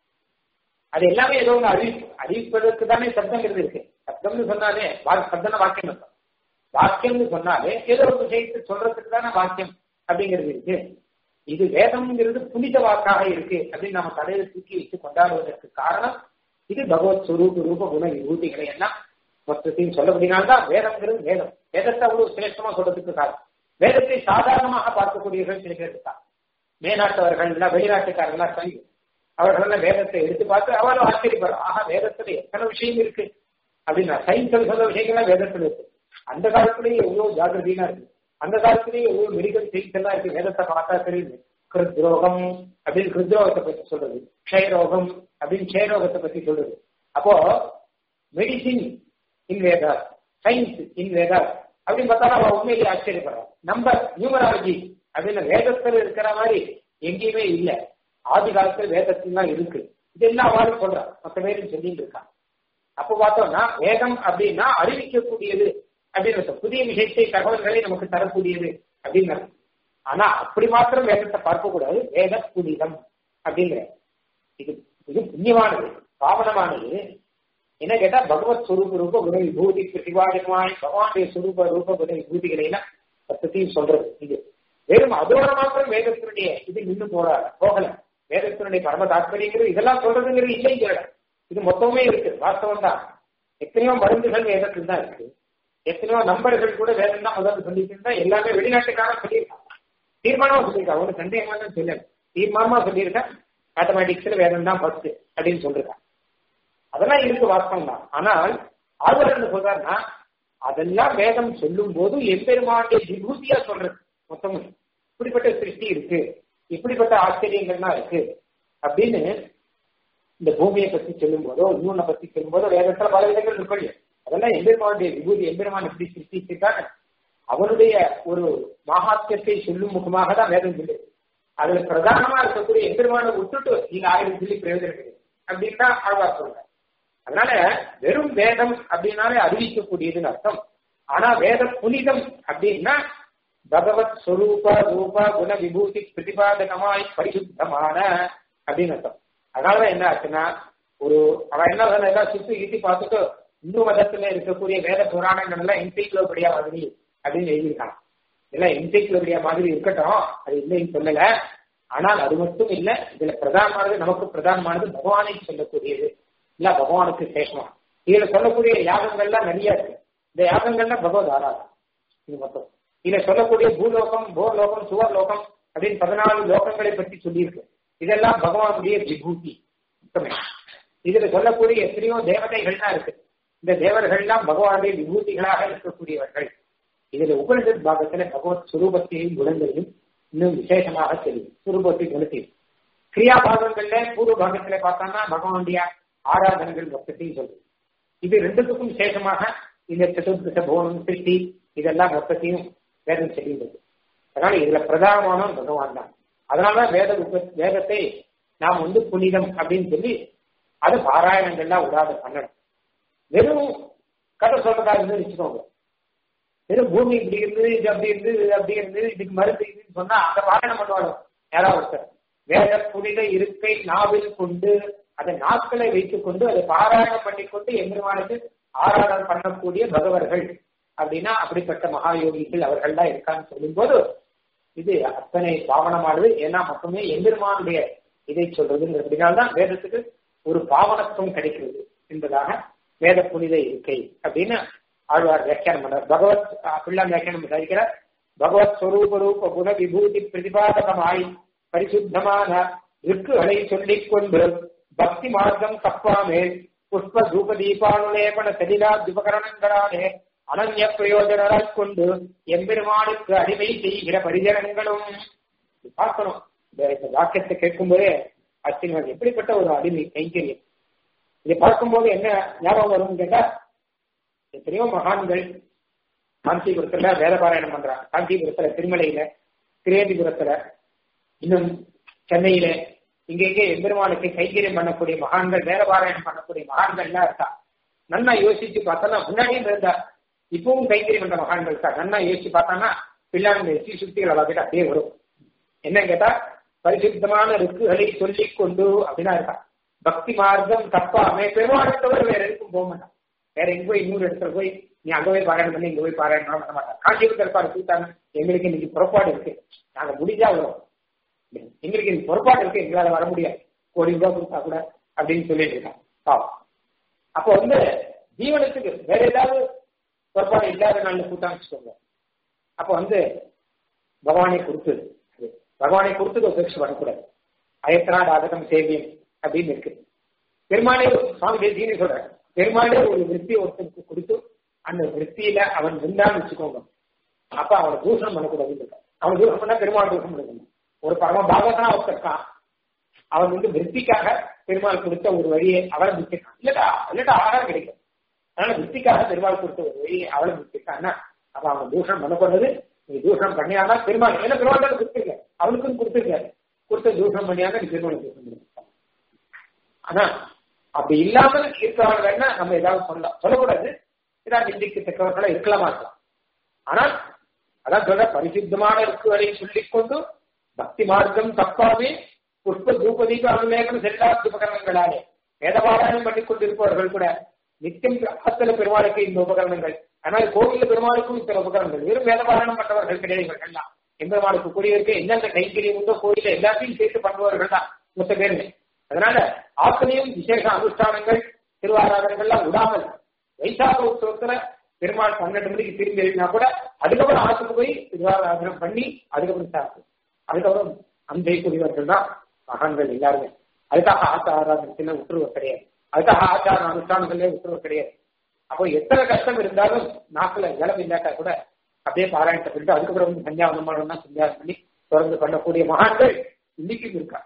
அது எல்லாமே ஏதோ ஒன்று அறிவிப்பு அறிவிப்பதற்கு தானே சப்தங்கிறது இருக்கு சப்தம்னு சொன்னாலே சப்தன வாக்கியம் இருக்கும் வாக்கியம்னு சொன்னாலே ஏதோ ஒரு விஷயத்தை சொல்றதுக்கு தானே வாக்கியம் அப்படிங்கிறது இருக்கு இது வேதம்ங்கிறது புனித வாக்காக இருக்கு அப்படின்னு நம்ம தலையில தூக்கி வச்சு கொண்டாடுவதற்கு காரணம் இது பகவத் சுரூப ரூப குண விபூதிகளை எல்லாம் மொத்தத்தையும் சொல்லப்படினால்தான் வேதம்ங்கிறது வேதம் வேதத்தை அவ்வளவு சிரேஷ்டமா சொல்றதுக்கு காரணம் வேதத்தை சாதாரணமாக பார்க்கக்கூடியவர்கள் சில பேர் இருக்கா மேநாட்டவர்கள் எல்லாம் வெளிநாட்டுக்காரர்கள்லாம் சொல்லி அவர்கள் வேதத்தை எடுத்து பார்த்து அவரும் ஆச்சரியப்படுறோம் ஆஹா வேதத்துல எத்தனை விஷயம் இருக்கு அப்படின்னா சயின்ஸ் சொல்ற விஷயங்கள்லாம் வேதத்துல இருக்கு அந்த காலத்திலேயே எவ்வளவு ஜாகிரதையா இருக்கு அந்த காலத்திலேயே எவ்வளவு மெடிக்கல் சயின்ஸ் எல்லாம் இருக்கு வேதத்தை பார்த்தா தெரியுது கிருத்ரோகம் அப்படின்னு கிருத்ரோகத்தை பத்தி சொல்றது க்ஷயரோகம் அப்படின்னு க்ஷயரோகத்தை பத்தி சொல்றது அப்போ medicine in Veda science in Veda அப்படின்னு பார்த்தா அவன் உண்மையிலேயே ஆச்சரியப்படுறான் நம்பர் நியூமராலஜி அப்படின்னு வேதத்துல இருக்கிற மாதிரி எங்கேயுமே இல்லை ஆதி காலத்துல வேதத்துல தான் இருக்கு இதெல்லாம் அவளும் சொல்றான் மற்ற பேரும் சொல்லிட்டு இருக்கான் அப்போ பார்த்தோம்னா வேதம் அப்படின்னா அறிவிக்கக்கூடியது அப்படின்னு புதிய விஷயத்தை தகவல்களை நமக்கு தரக்கூடியது அப்படின்னு ஆனா அப்படி மாத்திரம் வேதத்தை பார்க்க கூடாது வேத புனிதம் அப்படிங்கிற இது இது புண்ணியமானது பாவனமானது என்ன கேட்டா பகவத் சுரூப ரூப குண விபூதி பிரதிபாதகமாய் பகவானுடைய சுரூப ரூப குண விபூதிகளை எல்லாம் சத்தத்தையும் சொல்றது இது வெறும் அதோட மாத்திரம் வேதத்தினுடைய இது நின்று போற போகல வேதத்தினுடைய பரம தாத்பரியங்கிறது இதெல்லாம் சொல்றதுங்கிறது இல்லைங்கிற இது மொத்தமே இருக்கு வாஸ்தவம் தான் எத்தனையோ மருந்துகள் வேதத்தில் தான் இருக்கு எத்தனையோ நம்பர்கள் கூட வேதம் தான் முதல்ல சொல்லிட்டு இருந்தா எல்லாமே வெளிநாட்டுக்காரன் சொல்லியிருக்காங்க தீர்மானமா சொல்லியிருக்காங்க ஒன்று சந்தேகமா தான் சொல்லல தீர்மானமா சொல்லியிருக்கேன் மேத்தமேட்டிக்ஸ்ல வேதம் தான் ஃபர்ஸ்ட் அப்படின்னு சொல்லிருக்காங்க அதெல்லாம் இருக்கு வாஸ்தவம் தான் ஆனால் ஆழ்வார் என்ன சொல்றாருன்னா அதெல்லாம் வேதம் சொல்லும் போது எம்பெருமானுடைய விபூதியா சொல்றது மொத்தமும் இப்படிப்பட்ட சிருஷ்டி இருக்கு இப்படிப்பட்ட ஆச்சரியங்கள்லாம் இருக்கு அப்படின்னு இந்த பூமியை பத்தி சொல்லும் போதோ இன்னொன்ன பத்தி சொல்லும் போதோ வேதத்துல பல விதங்கள் இருக்கு அதெல்லாம் எம்பெருமானுடைய விபூதி எம்பெருமான் எப்படி சிருஷ்டிச்சிருக்காங்க அவனுடைய ஒரு மகாத்தியத்தை சொல்லும் முகமாக தான் வேதம் சொல்லுது அதுல பிரதானமா இருக்கக்கூடிய எம்பெருமானை விட்டுட்டு நீங்க ஆயிரம் சொல்லி பிரயோஜனம் கிடையாது அப்படின்னு தான் ஆழ்வார் சொல்றாங்க அதனால வெறும் வேதம் அப்படின்னாலே அறிவிக்கக்கூடியதுன்னு அர்த்தம் ஆனா வேத புனிதம் அப்படின்னா பகவத் ஸ்வரூப ரூப குண விபூதி பிரதிபாதகமாய் பரிசுத்தமான அப்படின்னு அர்த்தம் அதனால என்ன ஆச்சுன்னா ஒரு அவன் என்ன எல்லாம் சுத்தி கிட்டி பார்த்துட்டு இந்து மதத்துல இருக்கக்கூடிய வேத புராணங்கள் எல்லாம் என்சைக்ளோபடியா மாதிரி அப்படின்னு எழுதியிருக்கான் எல்லாம் என்சைக்ளோபடியா மாதிரி இருக்கட்டும் அது இல்லைன்னு சொல்லல ஆனால் அது மட்டும் இல்ல இதுல பிரதானமானது நமக்கு பிரதானமானது பகவானை சொல்லக்கூடியது இல்ல பகவானுக்கு சேஷமா இதுல சொல்லக்கூடிய யாகங்கள்லாம் நிறைய இருக்கு இந்த யாகங்கள்லாம் பகவத் ஆராதம் இது மொத்தம் இதுல சொல்லக்கூடிய பூலோகம் போர்லோகம் சுவர்லோகம் அப்படின்னு பதினாலு லோகங்களை பற்றி சொல்லியிருக்கு இதெல்லாம் பகவானுடைய விபூதி இதுல சொல்லக்கூடிய எத்தனையோ தேவதைகள் தான் இருக்கு இந்த தேவர்கள்லாம் பகவானுடைய விபூதிகளாக இருக்கக்கூடியவர்கள் இதுல உபனிஷத் பாகத்துல பகவத் சுரூபத்தையும் குணங்களையும் இன்னும் விசேஷமாக தெரியும் சுரூபத்தை குணத்தையும் கிரியா பாகங்கள்ல பூர்வ பாகத்துல பார்த்தோம்னா பகவானுடைய ஆராதனைகள் மொத்தத்தையும் சொல்லுது இது ரெண்டுத்துக்கும் விசேஷமாக இந்த சதுர்தச போனம் சிருஷ்டி இதெல்லாம் மொத்தத்தையும் வேதம் செய்கின்றது அதனால இதுல பிரதானமான பகவான் தான் அதனாலதான் வேத வேதத்தை நாம் வந்து புனிதம் அப்படின்னு சொல்லி அது பாராயணங்கள்லாம் விடாத பண்ணணும் வெறும் கதை சொல்றதா இருந்து வச்சுக்கோங்க வெறும் பூமி இப்படி இருந்தது இது அப்படி இருந்தது இது அப்படி இருந்தது இதுக்கு மருந்து இதுன்னு சொன்னா அந்த பாராயணம் பண்ணுவாங்க யாராவது ஒருத்தர் வேத புனித இருக்கை நாவில் கொண்டு அதை நாட்களை வைத்துக் கொண்டு அதை பாராயணம் பண்ணிக்கொண்டு எம்பெருமானுக்கு ஆராதனை பண்ணக்கூடிய பகவர்கள் அப்படின்னா அப்படிப்பட்ட மகாயோகிகள் அவர்கள் தான் இருக்கான்னு சொல்லும் போது இது அத்தனை பாவனமானது ஏன்னா மட்டுமே எம்பெருமானுடைய இதை சொல்றதுங்கிறதுனால்தான் வேதத்துக்கு ஒரு பாவனத்துவம் கிடைக்கிறது என்பதாக வேத புனித இருக்கை அப்படின்னு ஆழ்வார் வியாக்கியானம் பண்றார் பகவத் அப்படிலாம் வியாக்கியானம் சாதிக்கிறார் பகவத் ஸ்வரூப ரூப குண விபூதி பிரதிபாதகமாய் பரிசுத்தமான ருக்குகளை சொல்லிக் கொண்டு பக்தி மார்க்கம் தப்பாமே புஷ்ப தூப தீபானுலேபன செலிலா உபகரணங்களாலே அனன்ய பிரயோஜனராய் கொண்டு எம்பெருமானுக்கு அடிமை செய்கிற பரிஜனங்களும் பார்க்கணும் இந்த வாக்கியத்தை கேட்கும்போதே அச்சின் எப்படிப்பட்ட ஒரு அடிமை கைங்கரியம் இதை பார்க்கும்போது என்ன ஞாபகம் வரும் கேட்டா எத்தனையோ மகான்கள் காஞ்சிபுரத்துல வேத பாராயணம் பண்றாங்க காஞ்சிபுரத்துல திருமலையில திரேதிபுரத்துல இன்னும் சென்னையில இங்க இங்கே எம்பெருமானுக்கு கைங்கரியம் பண்ணக்கூடிய மகான்கள் வேத பாராயணம் பண்ணக்கூடிய மகான்கள் எல்லாம் இருக்கா நன்னா யோசிச்சு பார்த்தோம்னா முன்னாடியும் இருந்தா இப்பவும் கைங்கரியம் பண்ற மகான்கள் இருக்கா நன்னா யோசிச்சு பார்த்தானா பிள்ளாங்க எச்சி சுத்திகளை பார்த்துட்டு அப்படியே வரும் என்ன கேட்டா பரிசுத்தமான ருக்குகளை சொல்லிக் கொண்டு அப்படின்னா இருக்கா பக்தி மார்க்கம் தப்பாம பெருமாளத்தவர் வேற எதுக்கும் போக மாட்டான் வேற எங்க போய் இன்னொரு இடத்துல போய் நீ அங்க போய் பாராயணம் பண்ணி இங்க போய் பாராயணம் பண்ண மாட்டான் காஞ்சிபுரத்தில் இருப்பாரு கூட்டாங்க எங்களுக்கு இன்னைக்கு புறப்பாடு இருக்கு நாங்க முடிஞ்சா வரும் எங்களுக்கு இன்னைக்கு புறப்பாடு இருக்கு எங்களால வர முடியாது கோடி ரூபாய் கொடுத்தா கூட அப்படின்னு சொல்லிட்டு இருக்கான் பாவம் அப்போ வந்து ஜீவனத்துக்கு வேற ஏதாவது புறப்பாடு இல்லாத நாள்ல கூட்டான்னு வச்சுக்கோங்க அப்போ வந்து பகவானை கொடுத்தது பகவானை கொடுத்தது உபேட்சை பண்ணக்கூடாது அயத்தனாட் ஆதகம் சேவியம் அப்படின்னு இருக்கு பெருமானே சுவாமி தேசியன்னு சொல்றாரு பெருமானே ஒரு விற்பியை ஒருத்தனுக்கு கொடுத்து அந்த விற்பியில அவன் இருந்தான்னு வச்சுக்கோங்க அப்ப அவனை தூஷணம் பண்ணக்கூடாது அவன் தூஷணம் பண்ணா பெருமாள் தூஷணம் பண்ணணும் ஒரு பரம பாகவதனா ஒருத்தருக்கான் அவன் வந்து விற்பிக்காக பெருமாள் கொடுத்த ஒரு வழியை அவலம்பிச்சிருக்கான் இல்லடா இல்லடா ஆகாரம் கிடைக்கும் அதனால விற்பிக்காக பெருமாள் கொடுத்த ஒரு வழியை அவலம்பிச்சிருக்கான்னா அப்ப அவன் தூஷணம் பண்ணக்கூடாது நீ தூஷணம் பண்ணியானா பெருமாள் ஏன்னா பெருமாள் தான் கொடுத்துருக்க அவனுக்கும் கொடுத்துருக்காரு கொடுத்த தூஷணம் பண்ணியாங்க நீ பெருமாள் தூஷணம் பண்ணி ஆனா அப்படி இல்லாமல் இருக்கிறவர்கள்னா நம்ம ஏதாவது சொல்லலாம் சொல்லக்கூடாது ஏதாவது நிந்திக்கத்தக்கவர்களா இருக்கலாமா இருக்கலாம் ஆனால் அதான் சொல்ற பரிசுத்தமான இருக்குவரை சொல்லிக் கொண்டு பக்தி மார்க்கம் தப்பாமே புஷ்ப தூபதீப அனுமேகம் செல்லா உபகரணங்களாலே வேதபாராயணம் பண்ணி கொண்டிருப்பவர்கள் கூட நித்தியம் ஆத்தல பெருமாளுக்கு இந்த உபகரணங்கள் ஆனால் கோவில பெருமாளுக்கும் இத்தனை உபகரணங்கள் வெறும் வேதபாராயணம் பண்ணவர்கள் கிடையாது இவர்கள்லாம் எம்பெருமாளுக்கு கூடியிருக்க எந்தெந்த கைங்கரியம் உண்டோ கோயில எல்லாத்தையும் சேர்த்து பண்ணுபவர்கள் தான் மொத்த பேருமே அதனால ஆத்தனையும் விசேஷ அனுஷ்டானங்கள் திருவாராதனங்கள்லாம் விடாமல் வைசாக உற்சவத்துல பெருமாள் பன்னெண்டு மணிக்கு திரும்பி எழுதினா கூட அதுக்கப்புறம் ஆற்றுக்கு போய் திருவாராதனம் பண்ணி அதுக்கப்புறம் சாப்பிடும் அதுக்கப்புறம் அந்த கூடியவர்கள் தான் மகான்கள் எல்லாருமே அதுக்காக ஆத்த ஆராதனத்துல உற்றுவ கிடையாது அதுக்காக ஆச்சார அனுஷ்டானங்களே உற்றுவ கிடையாது அப்போ எத்தனை கஷ்டம் இருந்தாலும் நாக்குல ஜலம் இல்லாட்டா கூட அப்படியே பாராயணத்தை பண்ணிட்டு அதுக்கப்புறம் வந்து சந்தியாவனமானம் தான் சந்தியாவனம் பண்ணி தொடர்ந்து பண்ணக்கூடிய மகான்கள் இன்னைக்கும் இருக்கா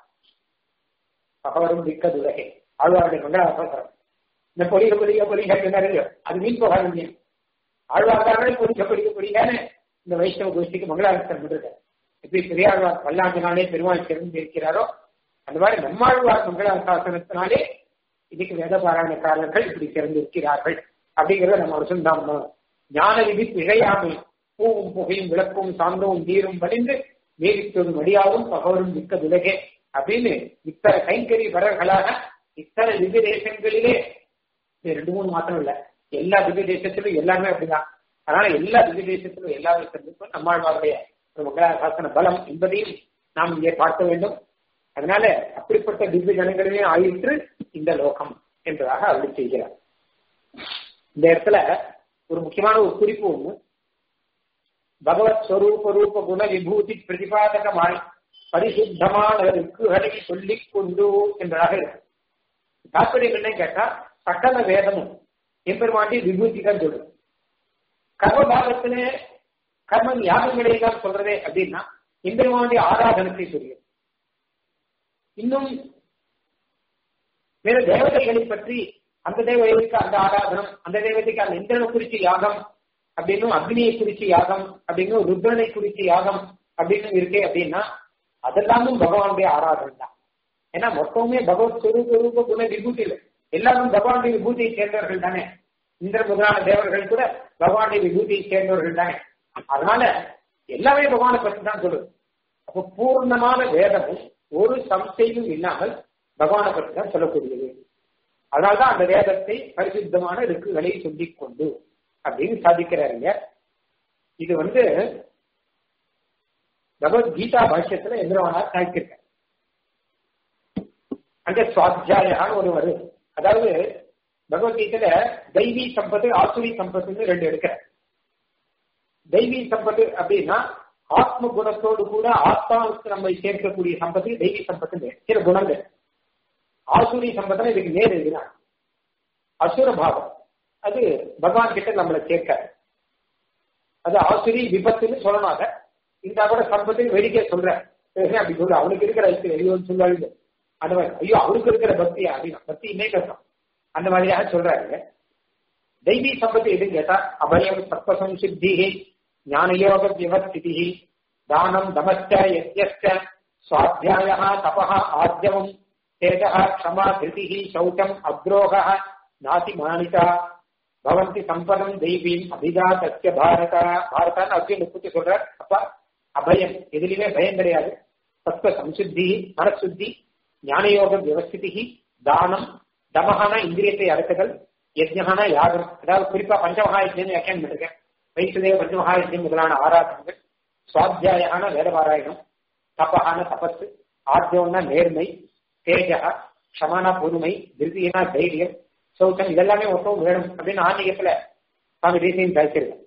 பகவரும் மிக்க துலகே ஆழ்வாருடைய மங்களாசாசனம் இந்த பொலிக பொலிக பொலிக நிறைய அது மீன் போகாது ஆழ்வார்காரனே பொலிக பொலிக பொலிகான்னு இந்த வைஷ்ணவ கோஷ்டிக்கு மங்களாசாசனம் விடுறது எப்படி பெரியாழ்வார் பல்லாண்டினாலே பெருமாள் சிறந்து இருக்கிறாரோ அந்த மாதிரி நம்மாழ்வார் மங்களாசாசனத்தினாலே இன்னைக்கு வேத பாராயணக்காரர்கள் இப்படி சிறந்து இருக்கிறார்கள் அப்படிங்கிறத நம்ம வருஷம் ஞான விதி பிழையாமை பூவும் புகையும் விளக்கும் சாந்தவும் நீரும் வடிந்து நீரித்தொரு மடியாவும் பகவரும் மிக்க விலகே அப்படின்னு இத்தனை கைங்கறி வரர்களாக இத்தனை திவ்ய தேசங்களிலே ரெண்டு மூணு மாத்திரம் இல்ல எல்லா திவ்ய தேசத்திலும் எல்லாருமே அப்படிதான் அதனால எல்லா திவ்ய தேசத்திலும் எல்லா தேசத்திற்கும் நம்மாழ்வாருடைய மங்களாசாசன பலம் என்பதையும் நாம் இங்கே பார்க்க வேண்டும் அதனால அப்படிப்பட்ட திவ்ய ஜனங்களுமே ஆயிற்று இந்த லோகம் என்பதாக அருள் செய்கிறார் இந்த இடத்துல ஒரு முக்கியமான ஒரு குறிப்பு ஒண்ணு பகவத் ஸ்வரூப ரூப குண விபூதி பிரதிபாதகமாய் பரிசுத்தமான ருக்குகளை சொல்லிக் கொண்டு என்றாக இருக்கு தாற்பயம் என்ன கேட்டா சகல வேதமும் எம்பெருமாண்டி விபூதி தான் சொல்லும் கர்ம பாகத்திலே கர்மம் யாகங்களை தான் சொல்றதே அப்படின்னா எம்பெருமாண்டி ஆராதனத்தை சொல்லும் இன்னும் வேற தேவதைகளை பற்றி அந்த தேவதைக்கு அந்த ஆராதனம் அந்த தேவதைக்கு அந்த இந்திரனை குறிச்சு யாகம் அப்படின்னு அக்னியை குறிச்சு யாகம் அப்படின்னு ருத்ரனை குறிச்சு யாகம் அப்படின்னு இருக்கே அப்படின்னா அதெல்லாமும் பகவானுடைய ஆராதனை தான் ஏன்னா மொத்தமுமே பகவத் ஸ்வரூப ரூப குண விபூதி இல்லை எல்லாரும் பகவானுடைய விபூதியை சேர்ந்தவர்கள் தானே இந்திர முதலான தேவர்கள் கூட பகவானுடைய விபூதியை சேர்ந்தவர்கள் தானே அதனால எல்லாமே பகவானை பற்றி தான் சொல்லுது அப்போ பூர்ணமான வேதமும் ஒரு சம்சையும் இல்லாமல் பகவானை பற்றி தான் சொல்லக்கூடியது அதனால்தான் அந்த வேதத்தை பரிசுத்தமான ருக்குகளை சொல்லிக் கொண்டு அப்படின்னு சாதிக்கிறாருங்க இது வந்து பகவத்கீதா பாஷ்யத்துல எந்திரவனார் சாதிச்சிருக்க அங்க சுவாத்தியாயான்னு ஒரு வரும் அதாவது பகவத்கீதையில தெய்வீ சம்பத்து ஆசுரி சம்பத்துன்னு ரெண்டு எடுக்கிற தெய்வீ சம்பத்து அப்படின்னா ஆத்ம குணத்தோடு கூட ஆத்மாவுக்கு நம்ம சேர்க்கக்கூடிய சம்பத்து தெய்வீ சம்பத்து சில குணங்கள் ஆசுரி சம்பத்தம் இதுக்கு நேர் இதுதான் அசுர பாவம் அது பகவான் கிட்ட நம்மளை சேர்க்க அது ஆசுரி விபத்துன்னு சொல்லணும் இந்த கூட சம்பத்துக்கு வேடிக்கை சொல்றேன் அப்படி சொல்ல அவனுக்கு இருக்கிற ஐயோன்னு சொல்லுவாங்க அந்த மாதிரி ஐயோ அவருக்கு இருக்கிற பக்தியா அப்படின்னா பக்தியுமே கஷ்டம் அந்த மாதிரியாக சொல்றாரு தெய்வீ சம்பத்து எதுன்னு கேட்டா அபயம் சத்வசம்சித்தி ஞானயோக வியவஸ்திதி தானம் தமஸ்ட யஜ்யஸ்ட சுவாத்தியாய தபः ஆர்ஜவம் தேஜः க்ஷமா திருதிः சௌச்சம் அக்ரோக நாசி மானிதா பவந்தி சம்பதம் தெய்வீம் அபிஜாத்தஸ்ய பாரத பாரதான்னு அர்ஜுன் முப்பத்தி சொல்றார் அப்பா அபயம் எதுலையுமே பயம் கிடையாது தத்துவ சம்சுத்தி மனசுத்தி ஞானயோக வியவஸ்திதி தானம் தமகான இந்திரியத்தை அடக்குதல் யஜ்ஞகான யாகம் அதாவது குறிப்பா பஞ்சமகா யஜ்யம் வியாக்கியம் பண்ணிருக்கேன் வைசுதேவ பஞ்சமகா யஜ்யம் முதலான ஆராதனங்கள் சுவாத்தியாயான வேதபாராயணம் தபகான தபஸ் ஆர்ஜவம்னா நேர்மை தேஜகா க்ஷமான பொறுமை திருதினா தைரியம் சௌச்சம் இதெல்லாமே மொத்தம் வேணும் அப்படின்னு ஆன்மீகத்துல சுவாமி தேசியம் தரிச்சிருக்கேன்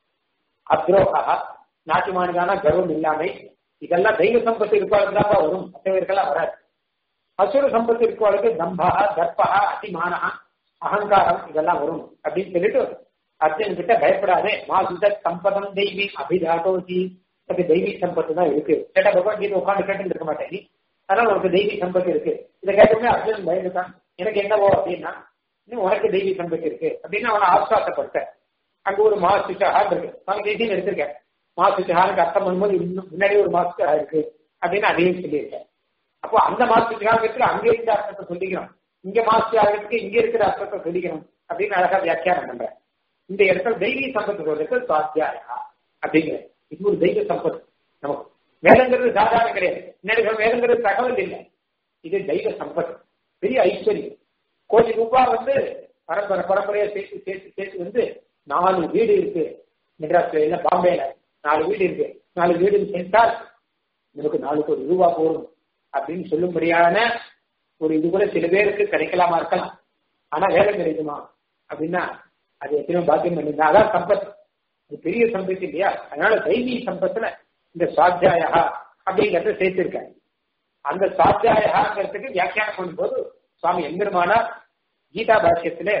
அத்ரோகா நாட்டுமானதான கர்வம் இல்லாமை இதெல்லாம் தெய்வ சம்பத்து இருப்பாளுக்கு தான் வரும் மற்றவர்களுக்கெல்லாம் வராது அசுர சம்பத்து இருக்கவளுக்கு தம்பா தர்பா அதிமானா அகங்காரம் இதெல்லாம் வரும் அப்படின்னு சொல்லிட்டு அர்ஜுன் கிட்ட பயப்படாதே மா சுத சம்பதம் தெய்வீ அபிஜாதோசி அது தெய்வீ சம்பத்து தான் இருக்கு கேட்டா பகவத்கீதை உட்காந்து கேட்டு இருக்க மாட்டேன் நீ அதனால உனக்கு தெய்வீ சம்பத்து இருக்கு இதை கேட்டோமே அர்ஜுன் பயந்துட்டான் எனக்கு என்னவோ அப்படின்னா இன்னும் உனக்கு தெய்வீ சம்பத்து இருக்கு அப்படின்னு அவனை ஆஸ்வாசப்படுத்த அங்க ஒரு மாசுச்சஹா இருக்கு அவங்க தேசியம் எடுத்திருக்கேன் மாசுச்சஹானுக்கு அர்த்தம் பண்ணும்போது இன்னும் முன்னாடி ஒரு மாசுச்சஹா இருக்கு அப்படின்னு அதையும் சொல்லியிருக்கேன் அப்போ அந்த மாசுச்சஹாவுக்கு அங்கே இருந்த அர்த்தத்தை சொல்லிக்கிறோம் இங்க மாசுச்சஹாவுக்கு இங்க இருக்கிற அர்த்தத்தை சொல்லிக்கணும் அப்படின்னு அழகா வியாக்கியானம் பண்றேன் இந்த இடத்துல தெய்வீ சம்பத்து சொல்றது சுவாத்தியாயா அப்படிங்கிற இது ஒரு தெய்வ சம்பத்து நமக்கு வேதங்கிறது சாதாரண கிடையாது முன்னாடி வேதங்கிறது தகவல் இல்லை இது தெய்வ சம்பத்து பெரிய ஐஸ்வர்யம் கோடி ரூபாய் வந்து பரம்பரை பரம்பரையா சேர்த்து சேர்த்து சேர்த்து வந்து நாலு வீடு இருக்கு மெட்ராஸ்ல இல்ல பாம்பேல நாலு வீடு இருக்கு நாலு வீடு சேர்த்தால் நமக்கு நாலு கோடி ரூபாய் போடும் அப்படின்னு சொல்லும்படியான ஒரு இது கூட சில பேருக்கு கிடைக்கலாமா இருக்கலாம் ஆனா வேலை கிடைக்குமா அப்படின்னா அது எத்தனையோ பாக்கியம் பண்ணிருந்தா அதான் சம்பத் அது பெரிய சம்பத்து இல்லையா அதனால தெய்வீ சம்பத்துல இந்த சுவாத்தியாயா அப்படிங்கறத சேர்த்திருக்காரு அந்த சுவாத்தியாயாங்கிறதுக்கு வியாக்கியானம் பண்ணும்போது சுவாமி எம்பெருமானா கீதா பாஷ்யத்திலே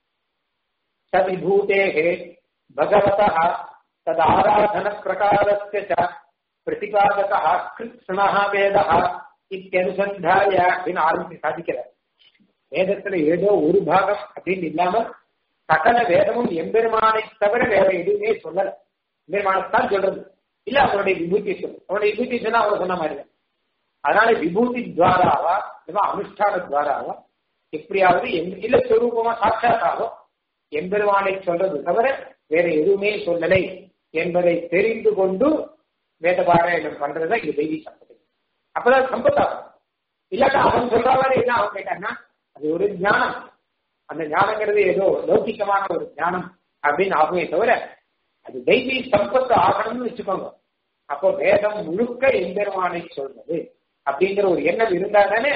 சவிபூதேகே பகவதா தது ஆராதன பிரகாரஸ்ய ச பிரதிபாதகா கிருஷ்ணா வேதா இத்தியனுசந்தாய அப்படின்னு ஆரம்பிச்சு சாதிக்கிறார் வேதத்துல ஏதோ ஒரு பாகம் அப்படின்னு இல்லாம சகல வேதமும் எம்பெருமானை தவிர வேற எதுவுமே சொல்லல எம்பெருமானத்தான் சொல்றது இல்ல அவனுடைய விபூதி சொல்லு அவனுடைய விபூதி சொன்னா அவன் சொன்ன மாதிரி அதனால விபூதி துவாராவா இல்ல அனுஷ்டான துவாராவா எப்படியாவது இல்ல சொரூபமா சாட்சாத்தாவோ எம்பெருமானை சொல்றது தவிர வேற எதுவுமே சொல்லலை என்பதை தெரிந்து கொண்டு வேத பாராயணம் பண்றதா இது தெய்வீ சம்பத்து அப்பதான் சம்பத்தாகும் இல்லாட்டா அவன் சொல்றாங்க என்ன அவன் கேட்டான்னா அது ஒரு ஞானம் அந்த ஞானங்கிறது ஏதோ லௌகிக்கமான ஒரு ஞானம் அப்படின்னு ஆகுமே தவிர அது தெய்வீ சம்பத்து ஆகணும்னு வச்சுக்கோங்க அப்போ வேதம் முழுக்க எம்பெருமானை சொல்றது அப்படிங்கிற ஒரு எண்ணம் இருந்தா தானே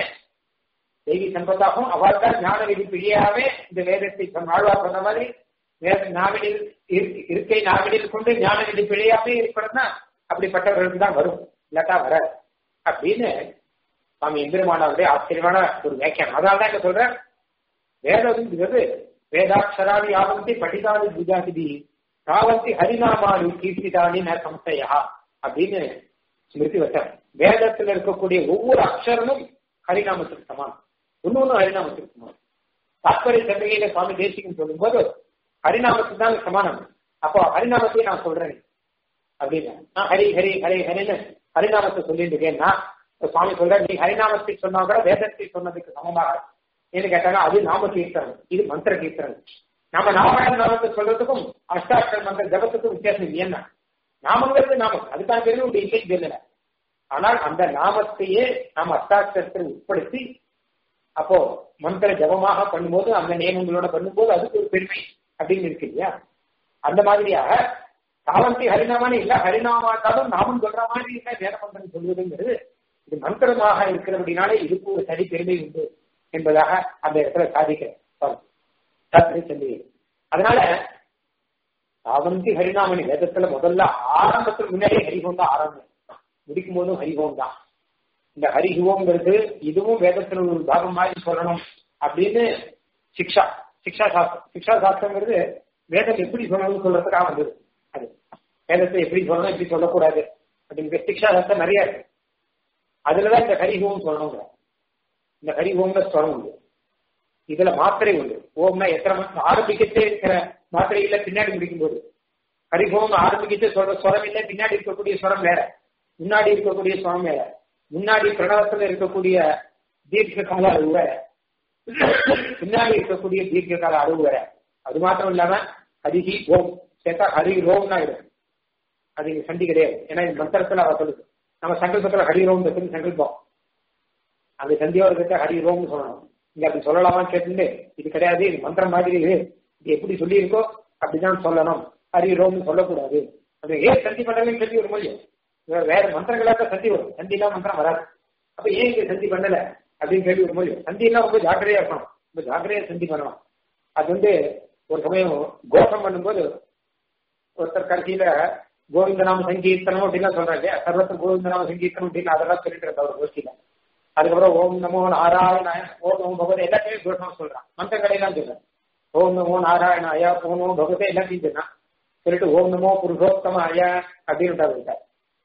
தெய்வீ சம்பத்தாகும் அவள் தான் ஞான விதி பிழையாவே இந்த வேதத்தை ஆழ்வா சொன்ன மாதிரி வேத நாவினில் இருக்கை நாவினில் கொண்டு ஞான விதி பிழையாவே இருக்கணும்னா அப்படிப்பட்டவர்களுக்கு தான் வரும் இல்லாட்டா வராது அப்படின்னு சுவாமி எம்பெருமானாவுடைய ஆச்சரியமான ஒரு வியாக்கியானம் அதனால தான் என்ன சொல்றேன் வேதம்ங்கிறது வேதாட்சராணி யாவந்தி படிதானி பூஜாதிபி தாவந்தி ஹரிநாமானி கீர்த்திதானி ந சம்சயா அப்படின்னு ஸ்மிருதி வச்சம் வேதத்தில் இருக்கக்கூடிய ஒவ்வொரு அக்ஷரமும் ஹரிநாமத்துக்கு சமானம் ஒன்னொன்னு ஹரிநாமத்துக்கு சமானம் தாத்பரிய சந்தகையில சுவாமி தேசிகன் சொல்லும்போது ஹரிநாமத்துக்கு தான் சமானம் அப்போ ஹரிநாமத்தையும் நான் சொல்றேன் அப்படின்னு நான் ஹரி ஹரி ஹரி ஹரின்னு ஹரிநாமத்தை சொல்லிட்டு இருக்கேன்னா சுவாமி சொல்ற நீ ஹரிநாமத்தை சொன்னா கூட வேதத்தை சொன்னதுக்கு சமமாக ஏன்னு கேட்டாங்க அது நாம கீர்த்தனம் இது மந்திர கீர்த்தனம் நாம நாராயண நாமத்தை சொல்றதுக்கும் அஷ்டாட்சர மந்திர ஜபத்துக்கும் வித்தியாசம் என்ன நாமங்கிறது நாமம் அதுக்கான பேரு ஒரு இல்லை தெரியல ஆனால் அந்த நாமத்தையே நாம் அஷ்டாட்சரத்தில் உட்படுத்தி அப்போ மந்திர ஜபமாக பண்ணும்போது அந்த நியமங்களோட பண்ணும்போது அதுக்கு ஒரு பெருமை அப்படின்னு இருக்கு இல்லையா அந்த மாதிரியாக தாவந்தி ஹரிநாமானே இல்ல ஹரிநாமாட்டாலும் நாமும் சொல்ற மாதிரி இல்ல வேத மந்திரம் சொல்வதுங்கிறது இது மந்திரமாக இருக்கிறபடினாலே இதுக்கு ஒரு தனி பெருமை உண்டு என்பதாக அந்த இடத்துல சாதிக்கிறேன் தத்ரி சொல்லி அதனால தாவந்தி ஹரிநாமணி வேதத்துல முதல்ல ஆரம்பத்துக்கு முன்னாடியே ஹரிஹோம் தான் ஆரம்பம் முடிக்கும் போதும் ஹரிஹோம் தான் இந்த ஹரிஹோங்கிறது இதுவும் வேதத்துல ஒரு பாகம் மாதிரி சொல்லணும் அப்படின்னு சிக்ஷா சிக்ஷா சாஸ்திரம் சிக்ஷா சாஸ்திரங்கிறது வேதம் எப்படி சொல்லணும்னு சொல்றதுக்காக வந்தது அது வேதத்தை எப்படி சொல்லணும் எப்படி சொல்லக்கூடாது அப்படிங்கிற சிக்ஷா சாஸ்திரம் நிறைய இருக்கு அதுலதான் இந்த ஹரிஹோம் சொல்லணுங்கிற இந்த ஹரிஹோம்ல ஸ்வரம் உண்டு இதுல மாத்திரை உண்டு ஓம்னா எத்தனை ஆரம்பிக்கத்தே இருக்கிற மாத்திரை இல்ல பின்னாடி முடிக்கும் போது ஹரிஹோம் ஆரம்பிக்கத்தே சொல்ற ஸ்வரம் இல்ல பின்னாடி இருக்கக்கூடிய ஸ்வரம் வேற முன்னாடி இருக்கக்கூடிய ஸ்வரம் வேற முன்னாடி பிரணவத்துல இருக்கக்கூடிய தீர்க்க கால அளவு வேற பின்னாடி இருக்கக்கூடிய தீர்க்க கால அளவு வேற அது மாத்திரம் இல்லாம ஹரிஹி ஓம் சேர்த்தா ஹரி ரோம்னா இருக்கு அது இங்க சண்டி கிடையாது ஏன்னா இந்த மந்திரத்துல அவ சொல்லுது நம்ம சங்கல்பத்துல ஹரி ரோம் இருக்குன்னு சங்கல்பம் அந்த சந்தியோட கிட்ட ஹரி ரோம்னு சொல்லணும் இங்க அப்படி சொல்லலாமான்னு கேட்டு இது கிடையாது இது மந்திரம் மாதிரி இது இது எப்படி சொல்லியிருக்கோ அப்படிதான் சொல்லணும் ஹரி ரோம்னு சொல்லக்கூடாது அது ஏன் சந்தி பண்ணலன்னு சொல்லி ஒரு மொழி வேற மந்திரங்களாக சந்தி வரும் சந்திலாம் மந்திரம் வராது அப்ப ஏன் இங்க சந்தி பண்ணல அப்படின்னு கேள்வி ஒரு மொழி சந்தியெல்லாம் ரொம்ப ஜாக்கிரதையா இருக்கணும் ரொம்ப ஜாக்கிரதையா சந்தி பண்ணணும் அது வந்து ஒரு சமயம் கோஷம் பண்ணும்போது ஒருத்தர் கடைசியில கோவிந்தநாம சங்கீர்த்தனம் அப்படின்லாம் சொல்றாங்க சர்வத்த கோவிந்தநாம சங்கீர்த்தனம் அப்படின்னு அதெல்லாம் சொல்லிட்டு இருக்க அவர் கோஷ்டியில அதுக்கப்புறம் ஓம் நமோ நாராயணாய ஓம் நமோ பகவதே எல்லாத்தையுமே கோஷம் சொல்றான் மந்திரங்களை எல்லாம் சொல்றான் ஓம் நமோ நாராயணாய ஓம் நமோ பகவதே எல்லாத்தையும் சொன்னான் சொல்லிட்டு ஓம் நமோ புருஷோத்தம அய அப்படின்னு விட்டார்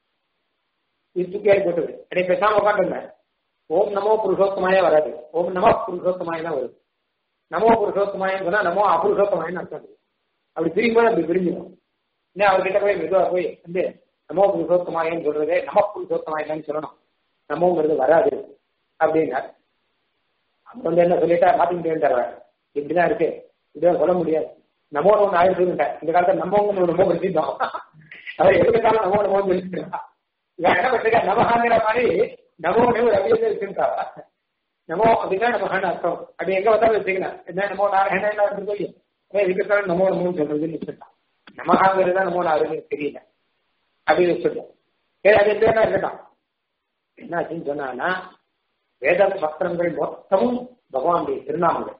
இது தூக்கியாரி போட்டது என்னை பேசாம உட்காந்துருந்தேன் ஓம் நமோ புருஷோத்தமாயே வராது ஓம் நமோ புருஷோத்தமாய தான் வருது நமோ புருஷோத்தமாயன்னு சொன்னா நமோ அபுருஷோத்தமாயன்னு அர்த்தம் அப்படி பிரியும்போது அப்படி பிரிஞ்சிடும் இன்னும் அவர்கிட்ட போய் மெதுவா போய் வந்து நமோ புருஷோத்தமாயன்னு சொல்றதே நம புருஷோத்தமாயன்னு சொல்லணும் நமோங்கிறது வராது அப்படின்னா அப்ப வந்து என்ன சொல்லிட்டா மாத்திக்கிட்டே தருவார் இப்படிதான் இருக்கு இதுதான் சொல்ல முடியாது நமோ ஒண்ணு ஆயிடுச்சுட்டேன் இந்த காலத்துல நம்மங்க ஒரு ரொம்ப வச்சிருந்தோம் அவர் எதுக்காலும் நமோ நமோ சொல்லிட்டு இவன் என்ன பண்ணிருக்கா நமகாங்கிற மாதிரி நமோ ஒரு அபியோகம் இருக்குன்றா நமோ அப்படின்னா நமகான்னு அர்த்தம் அப்படி எங்க வந்தாலும் வச்சுக்கலாம் என்ன நமோ நாராயண என்ன சொல்லி இதுக்காக நமோ நமோன்னு சொல்றதுன்னு வச்சுட்டான் நமகாங்கிறது தான் நமோ நாராயணன் தெரியல அப்படின்னு வச்சுட்டோம் சரி அது என்ன இருக்கட்டும் என்னாச்சுன்னு சொன்னா வேத சஸ்திரங்கள் மொத்தமும் பகவானுடைய திருநாமங்கள்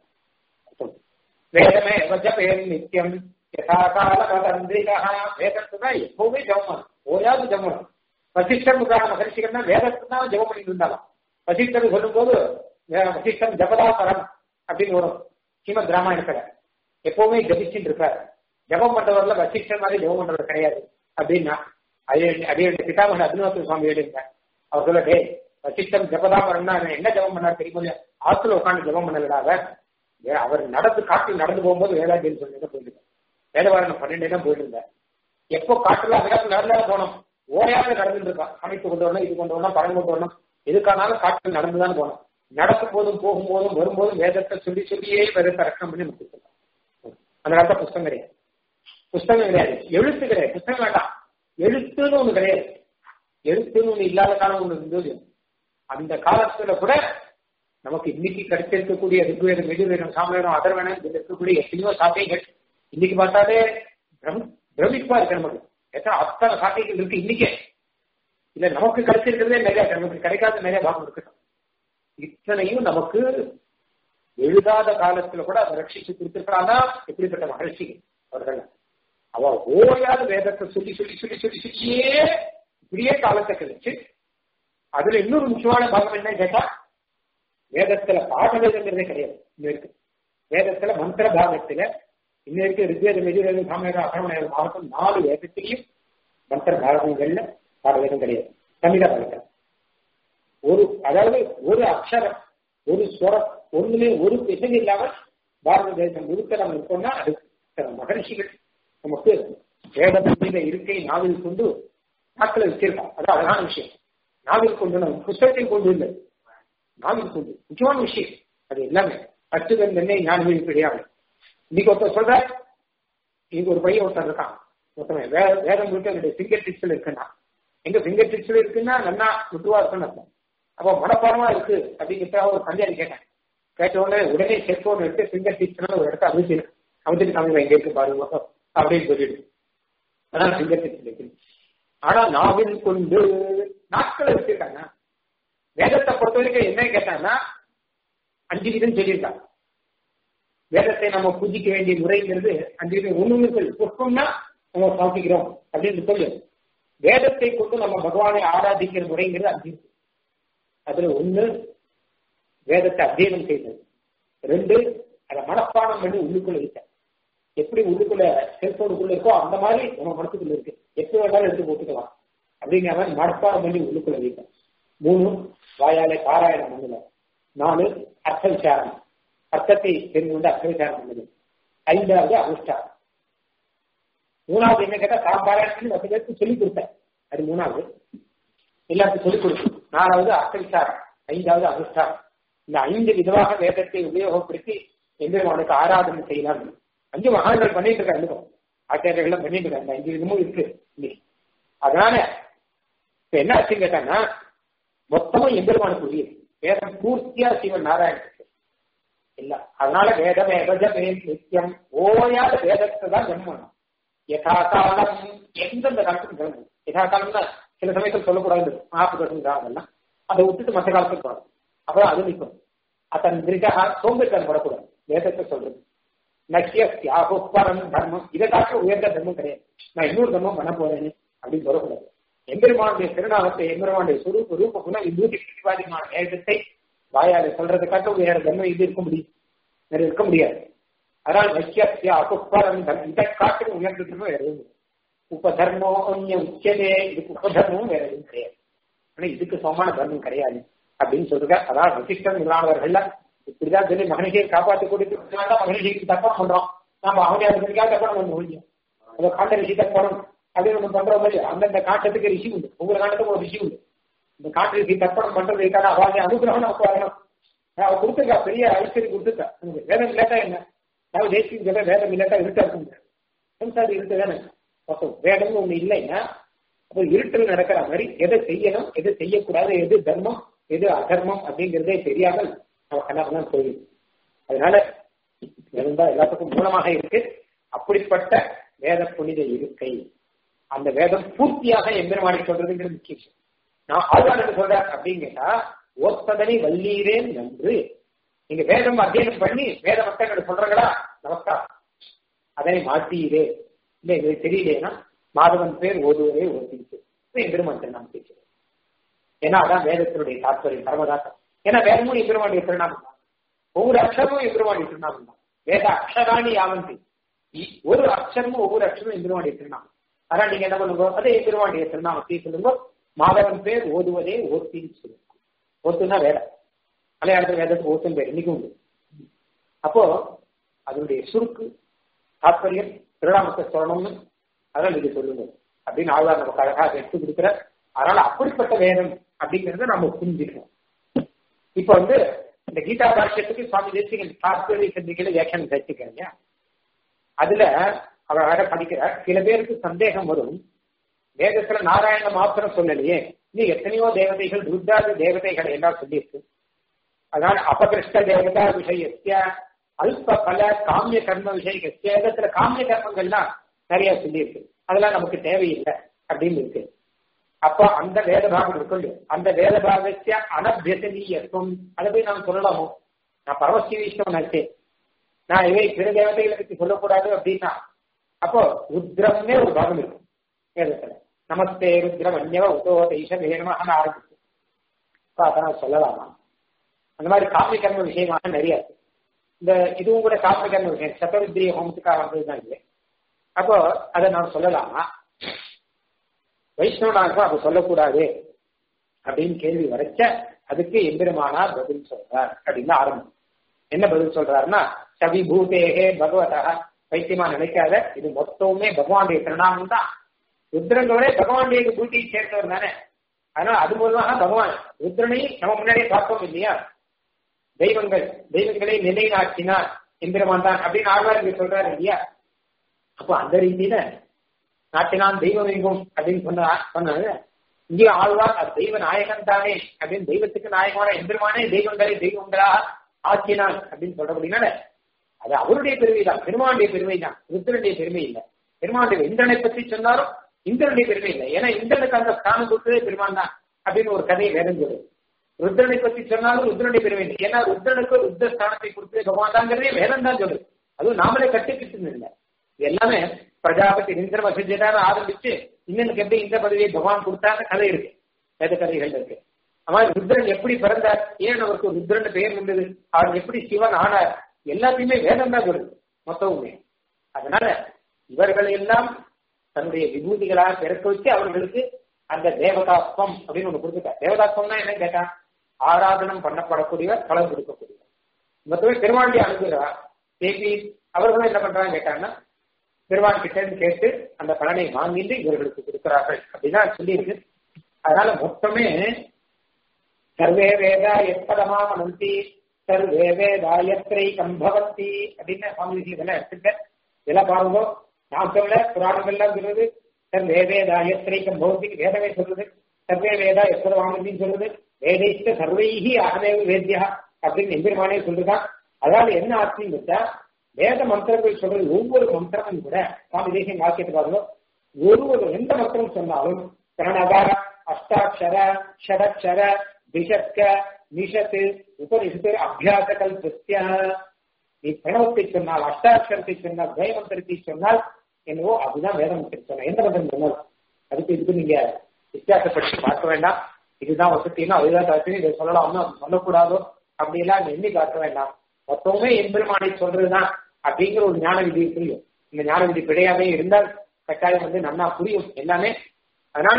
வேதமே வஜபேன் நித்தியம் யதாகால கதந்திரிகா வேதத்தை தான் எப்பவுமே ஜபம் ஓயாவது ஜபம் வசிஷ்டர் முகான மகர்ஷிகள்னா வேதத்தை தான் ஜபம் பண்ணிட்டு இருந்தாலும் வசிஷ்டர் சொல்லும் போது வசிஷ்டம் ஜபதாசரம் அப்படின்னு வரும் ஸ்ரீமத் ராமாயணத்துல எப்பவுமே ஜபிச்சுட்டு இருக்காரு ஜபம் பண்றவர்ல வசிஷ்டர் மாதிரி ஜபம் பண்றது கிடையாது அப்படின்னா அது அதே பிதாமகன் அபிநவத்த சுவாமி எழுதிருந்தார் அவர் சொல்ல டே வசிஷ்டம் ஜபதான் பண்ணா என்ன ஜபம் பண்ணார் தெரியுமா ஆத்துல உட்காந்து ஜபம் பண்ணலடா அவர் அவர் நடந்து காட்டில் நடந்து போகும்போது வேதாந்தின்னு சொல்லி போயிட்டு வேதவாரணம் பன்னெண்டு தான் போயிட்டு இருந்தார் எப்போ காட்டுல அந்த காலத்துல நடந்தாலும் போனோம் ஓயாவது நடந்துட்டு இருக்கான் அமைத்து கொண்டு வரணும் இது கொண்டு வரணும் படம் கொண்டு வரணும் எதுக்கானாலும் காட்டில் நடந்துதான் போனோம் நடக்கும் போதும் போகும்போதும் வரும்போதும் வேதத்தை சொல்லி சொல்லியே வேதத்தை ரக்கம் பண்ணி முடிச்சிருக்கான் அந்த காலத்துல புஸ்தகம் கிடையாது புஸ்தகம் கிடையாது எழுத்து கிடையாது புஸ்தகம் வேண்டாம் எழுத்துன்னு ஒண்ணு கிடையாது எழுத்துன்னு ஒண்ணு இல்லாத காலம் ஒண்ணு இருந்தது அந்த காலத்துல கூட நமக்கு இன்னைக்கு கிடைச்சிருக்கக்கூடிய ரிக்வேதம் எதிர்வேதம் சாமவேதம் அதர்வேதம் இதுல இருக்கக்கூடிய எத்தனையோ சாட்டைகள் இன்னைக்கு பார்த்தாலே பிரமிப்பா இருக்கு நமக்கு எத்தனை அத்தனை சாட்டைகள் இருக்கு இன்னைக்கே இல்ல நமக்கு கிடைச்சிருக்கிறதே நிறைய நமக்கு கிடைக்காத நிறைய பாகம் இருக்கட்டும் இத்தனையும் நமக்கு எழுதாத காலத்துல கூட அதை ரட்சிச்சு கொடுத்திருக்கிறானா எப்படிப்பட்ட மகிழ்ச்சி அவர்கள் அவ ஓயாத வேதத்தை சொல்லி சொல்லி சொல்லி சொல்லி சொல்லியே இப்படியே காலத்தை கழிச்சு அதுல இன்னொரு முக்கியமான பாகம் என்ன கேட்டா வேதத்துல பாடவேதங்கிறதே கிடையாது இன்னும் இருக்கு வேதத்துல மந்திர பாகத்துல இன்னும் இருக்கு ரிக்வேதம் எதிர்வேதம் சாமவேதம் அகரமணம் பாகத்தம் நாலு வேதத்திலையும் மந்திர பாகங்கள்ல பாடவேதம் கிடையாது தமிழ பாகத்தில் ஒரு அதாவது ஒரு அக்ஷரம் ஒரு ஸ்வரம் ஒண்ணுமே ஒரு பிசகு இல்லாமல் பாரத தேசம் முழுக்க நம்ம இருக்கோம்னா அது மகர்ஷிகள் நமக்கு வேதத்தின் மீத இருக்கை நாவில் கொண்டு நாட்களை வச்சிருக்கோம் அது அழகான விஷயம் நாவில் கொண்டு நம்ம புஸ்தகத்தை கொண்டு இல்லை நாவில் கொண்டு முக்கியமான விஷயம் அது எல்லாமே அச்சுதன் என்னை ஞானவில் கிடையாது இன்னைக்கு ஒருத்தர் சொல்ற இங்க ஒரு பையன் ஒருத்தர் இருக்கான் ஒருத்தவன் வே வேதம் முழுக்க என்னுடைய ஃபிங்கர் டிப்ஸ்ல இருக்குன்னா எங்க ஃபிங்கர் டிப்ஸ்ல இருக்குன்னா நல்லா முட்டுவா இருக்குன்னு அர்த்தம் அப்போ மனப்பாடமா இருக்கு அப்படிங்கிட்ட ஒரு பஞ்சாயத்து கேட்டேன் கேட்ட உடனே உடனே செல்போன் எடுத்து ஃபிங்கர் டிப்ஸ் ஒரு இடத்த அமைச்சு அமைச்சிட்டு காமிங்க எங்க இருக்கு பாருங்க அப்படின்னு சொல்லிடு அதான் ஃபிங்கர் டிப்ஸ் இருக்கு ஆனா நாவில் கொண்டு நாட்களை வச்சிருக்காங்க வேதத்தை பொறுத்த வரைக்கும் என்ன கேட்டாங்கன்னா அஞ்சு விதம் சொல்லியிருக்காங்க வேதத்தை நம்ம பூஜிக்க வேண்டிய முறைங்கிறது அஞ்சு ஒண்ணுன்னு சொல்லி புஷ்பம்னா நம்ம சமர்ப்பிக்கிறோம் அப்படின்னு சொல்லு வேதத்தை கொண்டு நம்ம பகவானை ஆராதிக்கிற முறைங்கிறது அஞ்சு இருக்கு அதுல ஒண்ணு வேதத்தை அத்தியனம் செய்தது ரெண்டு அதை மனப்பாடம் பண்ணி உள்ளுக்குள்ள இருக்க எப்படி உள்ளுக்குள்ள செல்போனுக்குள்ள இருக்கோ அந்த மாதிரி நம்ம மனசுக்குள்ள இருக்கு எப்படி வேணாலும் எடுத்து போட்டுக்கலாம் அப்படிங்கிற மாதிரி மனப்பாடம் பண்ணி உள்ளுக்குள்ள வைக்க மூணு வாயாலே பாராயணம் பண்ணுங்க நாலு அர்த்த விசாரம் அர்த்தத்தை தெரிந்து கொண்டு அர்த்த விசாரம் பண்ணுது ஐந்தாவது அனுஷ்டானம் மூணாவது என்ன கேட்டா தான் பாராயணம் பத்து பேருக்கு சொல்லிக் கொடுத்தேன் அது மூணாவது எல்லாருக்கும் சொல்லிக் கொடுக்கும் நாலாவது அர்த்த விசாரம் ஐந்தாவது அனுஷ்டானம் இந்த ஐந்து விதமாக வேதத்தை உபயோகப்படுத்தி எம்பெருமானுக்கு ஆராதனை செய்யலாம் அஞ்சு மகான்கள் பண்ணிட்டு இருக்காங்க ஆச்சாரியர்கள் பண்ணிட்டு இருக்காங்க அஞ்சு விதமும் இருக்கு இன்னைக்கு அதனால இப்ப என்ன ஆச்சுன்னு கேட்டாங்கன்னா மொத்தமும் எம்பெருமானுக்கு உரியது வேதம் பூர்த்தியா சிவன் நாராயணத்துக்கு இல்ல அதனால வேதம் எதஜமே நித்தியம் ஓயாத வேதத்தை தான் ஜன்மம் யதா காலம் எந்தெந்த காலத்துக்கு ஜன்மம் யதா காலம்னா சில சமயத்தில் சொல்லக்கூடாது நாற்பது அதெல்லாம் அதை விட்டுட்டு மற்ற காலத்துக்கு போகணும் அப்புறம் அது நிற்கும் அத்தன் திருக்கா சோம்பேற்றம் படக்கூடாது வேதத்தை சொல்றது நக்கியாகு பரம் தர்மம் இதை காட்ட உயர்ந்த தர்மம் கிடையாது நான் இன்னொரு தர்மம் பண்ண போறேன்னு அப்படின்னு சொல்லக்கூடாது எம்பெருமானுடைய திருநாமத்தை எம்பெருமானுடைய சுரூப ரூப குணம் விபூதி பிரதிபாதிமான வேதத்தை வாயால சொல்றதை காட்ட வேற தர்மம் இது இருக்க முடியும் வேற இருக்க முடியாது அதனால் நக்கியா அகுப்பரம் இதை காட்டு உயர்ந்த தர்மம் வேற எதுவும் உபதர்மோ ஒன்னிய உச்சதே இதுக்கு உபதர்மமும் வேற எதுவும் கிடையாது ஆனா இதுக்கு சமமான தர்மம் கிடையாது அப்படின்னு சொல்லுங்க அதான் வசிஷ்டன் முதலானவர்கள்ல இப்படிதான் சொல்லி மகனிஷியை காப்பாற்றி கொடுத்து மகனிஷிக்கு தப்பம் பண்றோம் நாம அவனுடைய அதுக்காக தப்பம் பண்ண முடியும் அந்த காட்ட ரிஷி தப்பணும் அப்படின்னு ஒண்ணு பண்றோம் மாதிரி அந்தந்த காட்டத்துக்கு ரிஷி உண்டு ஒவ்வொரு காட்டத்துக்கு ஒரு ரிஷி உண்டு இந்த காட்டு ரிஷி தப்பணம் பண்றதுக்கான அவளுடைய அனுகிரகம் நமக்கு வரணும் அவ கொடுத்துருக்கா பெரிய ஐஸ்வரி கொடுத்துருக்கா நமக்கு வேதம் இல்லாட்டா என்ன நான் தேசியம் சொல்ல வேதம் இல்லாட்டா இருட்டா இருக்க முடியாது சம்சாரி இருட்டு தானே அப்போ வேதம்னு ஒண்ணு இல்லைன்னா அப்போ இருட்டில் நடக்கிற மாதிரி எதை செய்யணும் எதை செய்யக்கூடாது எது தர்மம் எது அதர்மம் அப்படிங்கிறதே தெரியாமல் நம்ம கண்ணாதான் போயிடும் அதனால வேதம் தான் எல்லாத்துக்கும் மூலமாக இருக்கு அப்படிப்பட்ட வேத புனித இருக்கை அந்த வேதம் பூர்த்தியாக எம்பெருமானை சொல்றதுங்கிறது முக்கிய விஷயம் நான் ஆழ்வார் என்ன சொல்ற அப்படின்னு கேட்டா ஓத்ததனை வல்லீரேன் நன்று நீங்க வேதம் அத்தியனம் பண்ணி வேத மக்கள் சொல்றாங்களா நமஸ்காரம் அதனை மாற்றீரே இல்ல எங்களுக்கு தெரியலேன்னா மாதவன் பேர் ஓதுவரே ஓட்டிச்சு எம்பெருமான் திருநாமம் பேசுறேன் ஏன்னா அதான் வேதத்தினுடைய தாற்பயம் பரமதாசம் ஏன்னா வேதமும் எம்பெருமானுடைய திருநாமம் தான் ஒவ்வொரு அக்ஷரமும் எம்பெருமானுடைய திருநாமம் தான் வேத அக்ஷராணி யாவந்தி ஒரு அக்ஷரமும் ஒவ்வொரு அக்ஷரமும் எம்பெருமானுடைய திருநாமம் அதான் நீங்க என்ன பண்ணுங்க அதே எம்பெருமானுடைய திருநாமத்தை சொல்லுங்க மாதவன் பேர் ஓதுவதே ஓத்தின்னு சொல்லுங்க ஓத்துனா வேலை மலையாளத்தில் வேதத்துக்கு ஓத்துன்னு பேர் இன்னைக்கும் உண்டு அப்போ அதனுடைய சுருக்கு தாற்பயம் திருநாமத்தை சொல்லணும்னு அதான் நீங்க சொல்லுங்க அப்படின்னு ஆழ்வார் நமக்கு அழகாக எடுத்து கொடுக்குற அதனால அப்படிப்பட்ட வேதம் அப்படிங்கறத நம்ம புரிஞ்சுக்கணும் இப்ப வந்து இந்த கீதா பாஷ்யத்துக்கு சுவாமி தேசிகன் சாஸ்திரி சந்திக்கல வியாக்கியானம் சேர்த்துக்கிறீங்க அதுல அவர் அழகாக படிக்கிறார் சில பேருக்கு சந்தேகம் வரும் வேதத்துல நாராயண மாத்திரம் சொல்லலையே இன்னும் எத்தனையோ தேவதைகள் ருத்ராதி தேவதைகள் எல்லாம் சொல்லியிருக்கு அதனால அபகிருஷ்ட தேவதா விஷயத்திய அல்ப பல காமிய கர்ம விஷயத்திய வேதத்துல காமிய கர்மங்கள்லாம் நிறைய சொல்லியிருக்கு அதெல்லாம் நமக்கு தேவையில்லை அப்படின்னு இருக்கு அப்ப அந்த வேத பாகம் இருக்கும் அந்த வேத பாகத்திய அனபியசனீயத்துவம் அதை போய் நான் சொல்லலாமோ நான் பரமசிவ விஷ்ணவன் நினைச்சேன் நான் இவை பிற தேவதைகளை பற்றி சொல்லக்கூடாது அப்படின்னா அப்போ ருத்ரம்னே ஒரு பாகம் இருக்கும் வேதத்துல நமஸ்தே ருத்ரம் அந்யவ உதோ ஈஷ வேணுமாக ஆரம்பிச்சு அதான் சொல்லலாமா அந்த மாதிரி காமிய கர்ம விஷயமாக நிறைய இருக்கு இந்த இதுவும் கூட காமிய கர்ம விஷயம் சத்தருத்ரிய ஹோமத்துக்காக வந்ததுதான் இல்லை அப்போ அதை நான் சொல்லலாமா வைஷ்ணவனாக அப்ப சொல்லக்கூடாது அப்படின்னு கேள்வி வரைச்ச அதுக்கு எம்பெருமானார் பதில் சொல்றார் அப்படின்னு ஆரம்பம் என்ன பதில் சொல்றாருன்னா சவி பூதேகே பகவதா வைத்தியமா நினைக்காத இது மொத்தமுமே பகவானுடைய திருநாமம் தான் ருத்ரங்களே பகவானுடைய பூட்டியை சேர்ந்தவர் தானே அதனால அது மூலமாக பகவான் ருத்ரனை நம்ம முன்னாடியே பார்த்தோம் இல்லையா தெய்வங்கள் தெய்வங்களை நிலைநாட்டினார் எந்திரமான் தான் அப்படின்னு ஆழ்வார் சொல்றாரு இல்லையா அப்போ அந்த ரீதியில நாட்டினான் தெய்வம் எங்கும் அப்படின்னு சொன்னா சொன்னாங்க இங்கே ஆழ்வார் அது தெய்வ நாயகன் தானே அப்படின்னு தெய்வத்துக்கு நாயகமான எம்பெருமானே தெய்வங்களை தெய்வங்களா ஆக்கினான் அப்படின்னு சொல்றபடினால அது அவருடைய பெருமை தான் பெருமானுடைய பெருமை தான் ருத்ரனுடைய பெருமை இல்லை பெருமானுடைய இந்திரனை பற்றி சொன்னாலும் இந்திரனுடைய பெருமை இல்லை ஏன்னா இந்திரனுக்கு அந்த ஸ்தானம் கொடுத்ததே பெருமான் தான் அப்படின்னு ஒரு கதையை வேதம் சொல்லுது ருத்ரனை பத்தி சொன்னாலும் ருத்ரனை பெற வேண்டும் ஏன்னா ருத்ரனுக்கு ருத்ர ஸ்தானத்தை கொடுத்து பகவான் தாங்கிறதே வேதம் தான் சொல்லுது அதுவும் நாமளே கட்டுக்கிட்டு இல்லை இது எல்லாமே பிரஜாபதி இந்திர வசதியான ஆரம்பிச்சு இன்னனுக்கு எப்படி இந்த பதவியை பகவான் கொடுத்தான்னு கதை இருக்கு வேத கதைகள் இருக்கு அவன் ருத்ரன் எப்படி பிறந்தார் ஏன் அவருக்கு ருத்ரன் பெயர் வந்தது அவர் எப்படி சிவன் ஆனார் எல்லாத்தையுமே வேதம் தான் சொல்லுது மொத்தமுமே அதனால இவர்களை எல்லாம் தன்னுடைய விபூதிகளாக பிறக்க வச்சு அவர்களுக்கு அந்த தேவதாத்வம் அப்படின்னு ஒண்ணு கொடுத்துட்டார் தேவதாத்வம்னா என்ன கேட்டான் ஆராதனம் பண்ணப்படக்கூடியவர் பலன் கொடுக்கக்கூடியவர் மொத்தமே பெருமாண்டி அனுப்புகிறார் தேவி அவர்களும் என்ன பண்றாங்க கேட்டாங்கன்னா பெருமான் கிட்ட இருந்து கேட்டு அந்த பலனை வாங்கிட்டு இவர்களுக்கு கொடுக்கிறார்கள் அப்படின்னா சொல்லியிருக்கு அதனால மொத்தமே சர்வே வேதா எப்பதமா மனந்தி சர்வே வேதாயத்ரை கம்பவந்தி அப்படின்னு சுவாமி இதெல்லாம் எடுத்துக்க இதெல்லாம் பாருங்க நான் சொல்ல புராணம் எல்லாம் சொல்றது சர்வே வேதாயத்ரை கம்பவந்தி வேதமே சொல்றது சர்வே வேதா எப்போது வாங்கன்னு சொல்றது வேதைஷ்ட சர்வைஹி அகதேவ வேத்யா அப்படின்னு எம்பெருமானே சொல்லுதான் அதாவது என்ன ஆச்சுன்னு கேட்டா வேத மந்திரங்கள் சொல்றது ஒவ்வொரு மந்திரமும் கூட சுவாமி தேசியம் வாக்கியத்தை பாருங்க ஒரு ஒரு எந்த மந்திரம் சொன்னாலும் பிரணவ அஷ்டாட்சர ஷடக்ஷர திஷத்க நிஷத்து உபனிஷத்து அபியாச கல்பஸ்ய நீ பிரணவத்தை சொன்னால் அஷ்டாட்சரத்தை சொன்னால் துவய மந்திரத்தை சொன்னால் என்னவோ அதுதான் வேத மந்திரம் சொன்ன எந்த மந்திரம் சொன்னாலும் அதுக்கு இதுக்கு நீங்க வித்தியாசப்படுத்தி பார்க்க வேண்டாம் இதுதான் வசதினா அதுதான் தாச்சு இதை சொல்லலாம்னு சொல்லக்கூடாதோ அப்படியெல்லாம் எண்ணி காட்ட வேண்டாம் மொத்தமே எம்பெருமானை சொல்றதுதான் அப்படிங்கிற ஒரு ஞான விதி புரியும் இந்த ஞான விதி பிழையாமே இருந்தால் கட்டாயம் வந்து நன்னா புரியும் எல்லாமே அதனால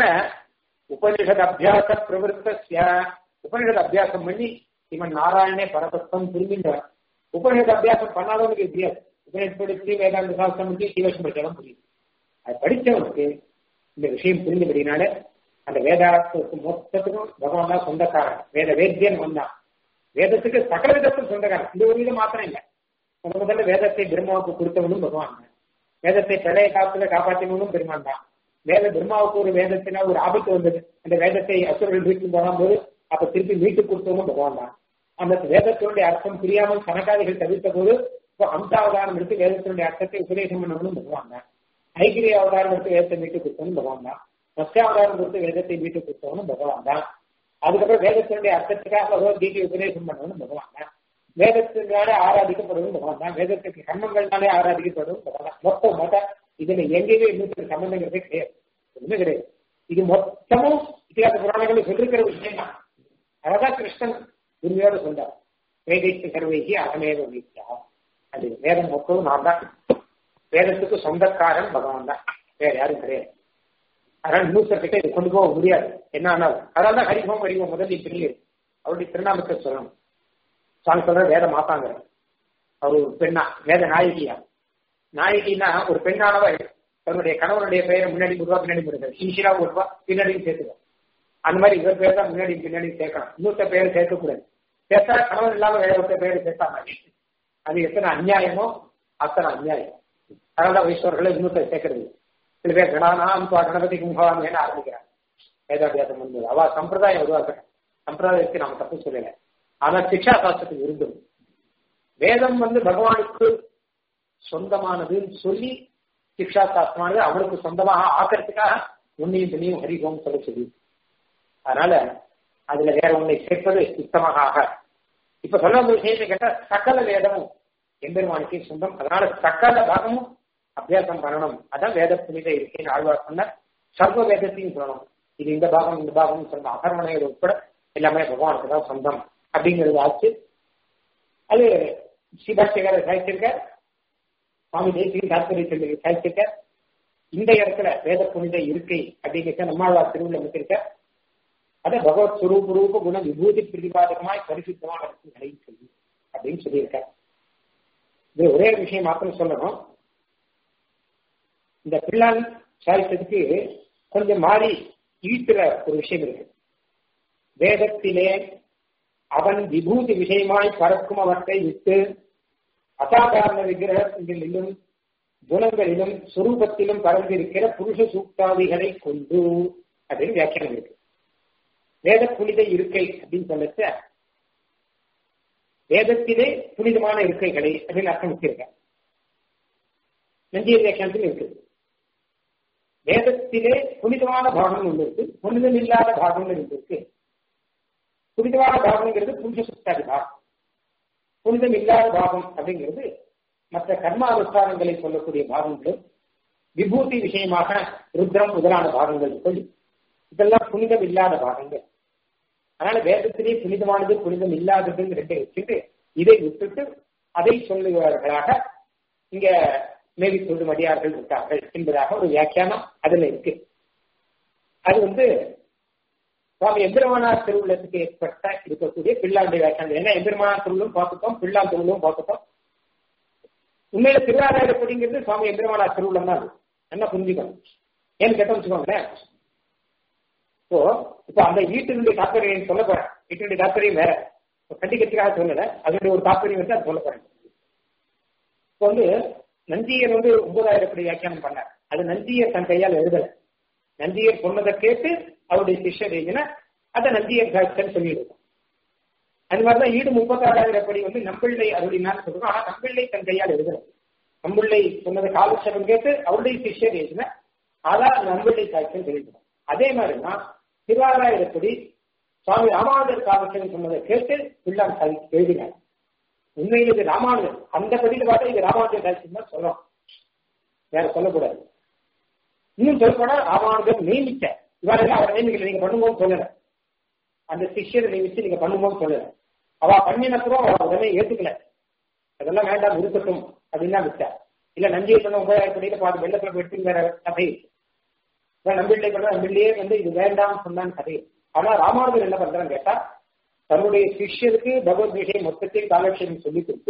உபனிஷத் அபியாச பிரவருத்திய உபனிஷத் அபியாசம் பண்ணி இவன் நாராயணே பரபத்தம் திரும்பின்றார் உபனிஷத் அபியாசம் பண்ணாதவனுக்கு வித்தியாசம் உபனிஷத் படிச்சு வேதாந்த சாஸ்திரம் பண்ணி சீவசம் படிச்சாலும் புரியும் அது படிச்சவனுக்கு இந்த விஷயம் புரிந்தபடினால அந்த வேதாத்துக்கு மொத்தத்துக்கும் பகவான் தான் சொந்தக்காரன் வேத வேத்தியன் வந்தான் வேதத்துக்கு சகல விதத்துக்கும் சொந்தக்காரன் இந்த ஒரு விதம் மாத்திரம் இல்லை முதல் முதல்ல வேதத்தை பிரம்மாவுக்கு கொடுத்தவனும் பகவான் தான் வேதத்தை பிரளய காலத்துல காப்பாற்றினவனும் பெருமான் தான் வேத பிரம்மாவுக்கு ஒரு வேதத்தினா ஒரு ஆபத்து வந்தது அந்த வேதத்தை அசுரர்கள் வீட்டு போகும்போது அப்ப திருப்பி மீட்டு கொடுத்தவனும் பகவான் தான் அந்த வேதத்தினுடைய அர்த்தம் புரியாமல் கணக்காதிகள் தவிர்த்த போது இப்போ அம்சாவதாரம் எடுத்து வேதத்தினுடைய அர்த்தத்தை உபதேசம் பண்ணவனும் பகவான் தான் ஐகிரிய அவதாரம் எடுத்து வேதத்தை மீட்டு கொடுத்தவனும் பகவான் தான் மத்தியாவதாரம் கொடுத்து வேதத்தை மீட்டு கொடுத்தவனும் பகவான் தான் அதுக்கப்புறம் வேதத்தினுடைய அர்த்தத்துக்காக பகவத்கீதை உபதேசம் பண்ணவனும் பகவான் தான் வேதத்தினாலே ஆராதிக்கப்படுவதும் பகவான் தான் வேதத்துக்கு கர்மங்கள்னாலே ஆராதிக்கப்படுவதும் பகவான் தான் மொத்தம் மொத்தம் இதுல எங்கேயுமே இன்னொரு சம்பந்தங்கிறதே கிடையாது ஒண்ணுமே கிடையாது இது மொத்தமும் இத்தியாச புராணங்கள் சொல்லிருக்கிற விஷயம் தான் அதான் கிருஷ்ணன் உண்மையோடு சொல்றார் வேதைக்கு சர்வைகி அகமேவ வீச்சா அது வேதம் மொத்தமும் நான் தான் வேதத்துக்கு சொந்தக்காரன் பகவான் தான் வேற யாரும் கிடையாது அதனால இன்னொருத்தர் கிட்ட இது கொண்டு போக முடியாது என்ன ஆனாலும் அதனால தான் ஹரிஹோம் ஹரிஹோம் முதல் இப்படி அவருடைய திருநாமத்தை சொல்லணும் சாமி சொல்ற வேத மாத்தாங்க அவர் ஒரு பெண்ணா வேத நாயகியா நாயகினா ஒரு பெண்ணானவர் தன்னுடைய கணவனுடைய பெயரை முன்னாடி விடுவா பின்னாடி விடுவார் ஈஷிரா விடுவா பின்னாடியும் சேர்த்துவோம் அந்த மாதிரி இவர் பேர் தான் முன்னாடி பின்னாடி சேர்க்கணும் இன்னொருத்த பெயரை சேர்க்கக்கூடாது சேர்த்தா கணவன் இல்லாம வேற ஒருத்த பெயரை சேர்த்தா மாதிரி அது எத்தனை அநியாயமோ அத்தனை அநியாயம் அதனால வைஷ்ணவர்களை இன்னொருத்த சேர்க்கறது சில பேர் கணானாம் கணபதி கும்பவான் ஆரம்பிக்கிறாங்க வேதாபியாசம் வந்து அவ சம்பிரதாயம் உருவாக்குறேன் சம்பிரதாயத்துக்கு நாம தப்பு சொல்லல ஆனா சிக்ஷா சாஸ்திரத்துக்கு விரும்பும் வேதம் வந்து பகவானுக்கு சொந்தமானதுன்னு சொல்லி சிக்ஷா சாஸ்திரமானது அவனுக்கு சொந்தமாக ஆக்கிறதுக்காக உன்னையும் துணியும் ஹரிகோம் சொல்ல சொல்லி அதனால அதுல வேற ஒன்றை சேர்ப்பது சுத்தமாக ஆக இப்ப சொல்ல ஒரு விஷயத்தை கேட்டா சகல வேதமும் எம்பெருமானுக்கே சொந்தம் அதனால சகல பாகமும் அபியாசம் பண்ணணும் அதான் வேத புனித இருக்கேன்னு ஆழ்வார் சொன்ன சர்வ வேதத்தையும் சொல்லணும் இது இந்த பாகம் இந்த பாகம் சொன்ன அகர்மனைகள் உட்பட எல்லாமே பகவானுக்கு தான் சொந்தம் அப்படிங்கிறது ஆச்சு அது சிவாசேகர சாய்ச்சிருக்க சுவாமி தேசிய தாத்பரிய சாய்ச்சிருக்க இந்த இடத்துல வேத புனித இருக்கை அப்படிங்கிற நம்மாழ்வார் திருவிழா வச்சிருக்க அதை பகவத் சுரூப ரூப குண விபூதி பிரதிபாதகமாய் பரிசுத்தமான நிலையும் சொல்லி அப்படின்னு சொல்லியிருக்க இது ஒரே விஷயம் மாத்திரம் சொல்லணும் இந்த பிள்ளான் சாய்த்ததுக்கு கொஞ்சம் மாறி ஈட்டுற ஒரு விஷயம் இருக்கு வேதத்திலே அவன் விபூதி விஷயமாய் பறக்கும் அவற்றை விட்டு அசாதாரண விக்கிரகங்களிலும் குணங்களிலும் சுரூபத்திலும் பறந்திருக்கிற புருஷ சூக்தாதிகளை கொண்டு அப்படின்னு வியாக்கியானம் இருக்கு வேத புனித இருக்கை அப்படின்னு சொல்லச்ச வேதத்திலே புனிதமான இருக்கைகளை அப்படின்னு அர்த்தம் வச்சிருக்க நந்திய வியாக்கியானத்தில் இருக்குது வேதத்திலே புனிதமான பாகங்கள் ஒன்று இருக்கு புனிதம் இல்லாத பாகங்கள் இருக்கு புனிதமான பாகம்ங்கிறது புனித சுத்தாதி பாகம் புனிதம் இல்லாத பாகம் அப்படிங்கிறது மற்ற கர்மானுஷ்டானங்களை சொல்லக்கூடிய பாகங்களும் விபூதி விஷயமாக ருத்ரம் முதலான பாகங்கள் சொல்லி இதெல்லாம் புனிதம் இல்லாத பாகங்கள் அதனால வேதத்திலே புனிதமானது புனிதம் இல்லாததுன்னு ரெண்டை வச்சுட்டு இதை விட்டுட்டு அதை சொல்லுகிறவர்களாக இங்க மேவி மடியார்கள் இருக்கார்கள் என்பதாக ஒரு வியாக்கியானம் அதுல இருக்கு அது வந்து சுவாமி எம்பெருமானார் திருவுள்ளத்துக்கு ஏற்பட்ட இருக்கக்கூடிய பிள்ளாண்டு வியாக்கியானம் ஏன்னா எம்பெருமானார் திருவிழும் பார்த்துட்டோம் பிள்ளான் திருவிழும் பார்த்துட்டோம் உண்மையில திருவாரூரப்படிங்கிறது சுவாமி எம்பெருமானார் திருவுள்ளம் தான் என்ன புரிஞ்சுக்கணும் ஏன்னு கேட்டோம் வச்சுக்கோங்களேன் இப்போ இப்போ அந்த வீட்டினுடைய தாற்பயம் சொல்ல போறேன் வீட்டினுடைய தாற்பயம் வேற கண்டிக்கிறதுக்காக சொல்லல அதனுடைய ஒரு தாற்பயம் வந்து அது சொல்ல போறேன் இப்போ வந்து நந்தியர் வந்து ஒன்பதாயிரம் படி வியாக்கியானம் பண்ணார் அது நந்தியர் தன் கையால் எழுதல நந்தியர் சொன்னதை கேட்டு அவருடைய சிஷ்யர் எழுதின அதை நந்தியர் சாட்சன் சொல்லிடுவோம் அது மாதிரிதான் ஈடு முப்பத்தாறாயிரம் படி வந்து நம்பிள்ளை அருளினான்னு சொல்றோம் ஆனா நம்பிள்ளை தன் கையால் எழுதல நம்பிள்ளை சொன்னதை காலட்சேபம் கேட்டு அவருடைய சிஷ்யர் எழுதின அதான் நம்பிள்ளை சாட்சன் சொல்லிடுவோம் அதே மாதிரிதான் திருவாராயிரப்படி சுவாமி ராமானுஜர் காலட்சேபம் சொன்னதை கேட்டு பிள்ளான் எழுதினார் உண்மையில் இது ராமானுஜர் அந்த படியில பார்த்தா இது ராமானுஜர் காட்சியம் தான் சொல்லணும் வேற சொல்லக்கூடாது இன்னும் சொல்லப்போனா ராமானுஜர் நியமிச்ச இவரெல்லாம் அவரை நியமிக்கல நீங்க பண்ணும்போது சொல்லல அந்த சிஷ்யரை நியமிச்சு நீங்க பண்ணும்போது சொல்லல அவ பண்ணினப்புறம் அவ உடனே ஏத்துக்கல அதெல்லாம் வேண்டாம் இருக்கட்டும் அப்படின்னு தான் விட்டா இல்ல நஞ்சியை சொன்ன உபயோக படியில பார்த்து வெள்ளத்துல போயிட்டு வேற கதை நம்பிள்ளை பண்ண நம்பிள்ளையே வந்து இது வேண்டாம் சொன்னான்னு கதை ஆனா ராமானுஜர் என்ன பண்றான்னு கேட்டா தன்னுடைய சிஷ்யருக்கு பகவத் விஷயம் மொத்தத்தில் காலட்சேபம் சொல்லி கொடுத்து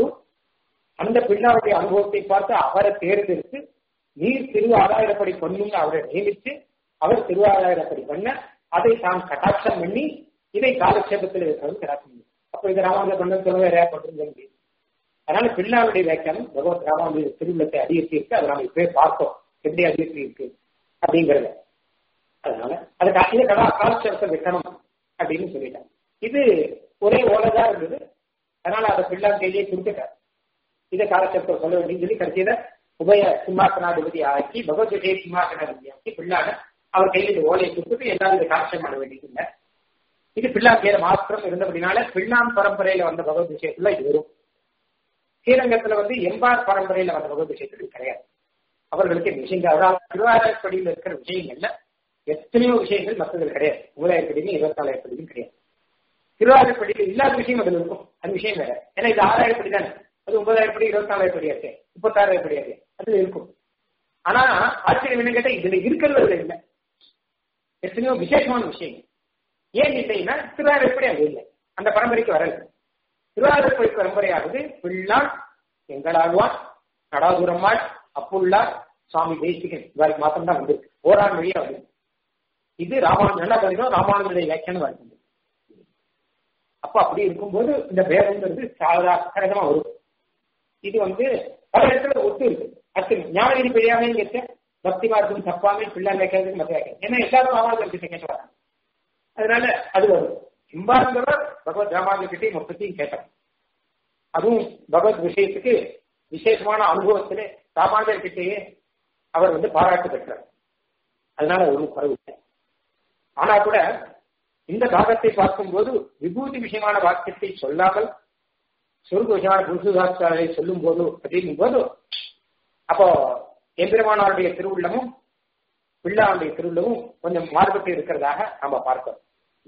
அந்த பிள்ளாவுடைய அனுபவத்தை பார்த்து அவரை தேர்ந்தெடுத்து நீர் திருவாராயிரப்படி பண்ணுங்க அவரை நியமித்து அவர் திருவாராயிரப்படி பண்ண அதை தான் கட்டாட்சம் பண்ணி இதை காலட்சேபத்தில் இருக்கிறது கட்டாட்சம் பண்ணி அப்ப இதை ராமானுஜர் பண்ண சொல்ல வேற பண்றது அதனால பிள்ளாவுடைய வியாக்கியானம் பகவத் ராமானுஜர் திருவிழத்தை அதிகரித்து இருக்கு அதை நாம இப்பவே பார்த்தோம் எப்படி அதிகரித்து இருக்கு அப்படிங்கறத அதனால அதுக்கு இதை கடா காலட்சேபத்தை வைக்கணும் அப்படின்னு சொல்லிட்டாங்க இது ஒரே ஓலைதா இருந்தது அதனால அதை பிள்ளான் கையிலேயே கொடுத்துட்டார் இதை காலச்சக்கரம் சொல்ல வேண்டியது சொல்லி கடைசியில உபய சிம்மாசனாதிபதி ஆக்கி பகவத்கீதை சிம்மாசனாதிபதி ஆக்கி பிள்ளான அவர் கையில் இந்த ஓலையை கொடுத்துட்டு எல்லாரும் இதை காட்சம் பண்ண வேண்டியது இல்லை இது பிள்ளான் கையில மாத்திரம் இருந்தபடினால பிள்ளான் பரம்பரையில வந்த பகவத் விஷயத்துல இது வரும் ஸ்ரீரங்கத்துல வந்து எம்பார் பரம்பரையில வந்த பகவத் விஷயத்துல கிடையாது அவர்களுக்கு விஷயங்கள் அதாவது திருவாரூர்படியில் இருக்கிற விஷயங்கள்ல எத்தனையோ விஷயங்கள் மற்றதில் கிடையாது மூலாயிரப்படியும் இருபத்தி நாலாயிரப்படியும் கிடையாது திருவாரூர்படியில் இல்லாத விஷயம் அதில் இருக்கும் அது விஷயம் வேற ஏன்னா இது ஆறாயிரப்படி தானே அது ஒன்பதாயிரப்படி இருபத்தி நாலாயிரப்படி ஆச்சு முப்பத்தாறாயிரப்படி ஆச்சு அதுல இருக்கும் ஆனா ஆச்சரியம் என்ன கேட்டா இதுல இருக்கிறது அதுல இல்லை எத்தனையோ விசேஷமான விஷயம் ஏன் இல்லைன்னா திருவாரூர்படி அது இல்லை அந்த பரம்பரைக்கு வரல திருவாரூர்படி பரம்பரையாவது பிள்ளான் எங்களாழ்வான் நடாதுரம்மாள் அப்புள்ளார் சுவாமி தேசிகன் இவருக்கு மாத்திரம் தான் வந்திருக்கு ஓரான் வழியா வந்து இது ராமானு நல்லா பண்ணிடும் ராமானுடைய வியாக்கியானம் வருது அப்ப அப்படி இருக்கும்போது இந்த பேதங்கிறது சாதாரணமா வரும் இது வந்து பல இடத்துல ஒத்து இருக்கு அடுத்து ஞானகிரி பெரியாமே கேட்ட பக்தி மார்க்கம் தப்பாமே பிள்ளைங்க கேட்கறதுக்கு மத்திய கேட்க ஏன்னா எல்லாரும் ராமானுஜர் கிட்ட கேட்டு வராங்க அதனால அது வரும் சிம்பாந்தவர் பகவத் ராமானுஜர் கிட்டே மொத்தத்தையும் கேட்டார் அதுவும் பகவத் விஷயத்துக்கு விசேஷமான அனுபவத்திலே ராமானுஜர் கிட்டேயே அவர் வந்து பாராட்டு பெற்றார் அதனால ஒன்றும் குறைவு இல்லை ஆனா கூட இந்த பாகத்தை பார்க்கும்போது விபூதி விஷயமான வாக்கியத்தை சொல்லாமல் சொர்க்க விஷயமான புருஷாச்சாரை சொல்லும் போது அப்படிங்கும் போது அப்போ எம்பெருமானாருடைய திருவுள்ளமும் பிள்ளாருடைய திருவுள்ளமும் கொஞ்சம் மாறுபட்டு இருக்கிறதாக நம்ம பார்க்கிறோம்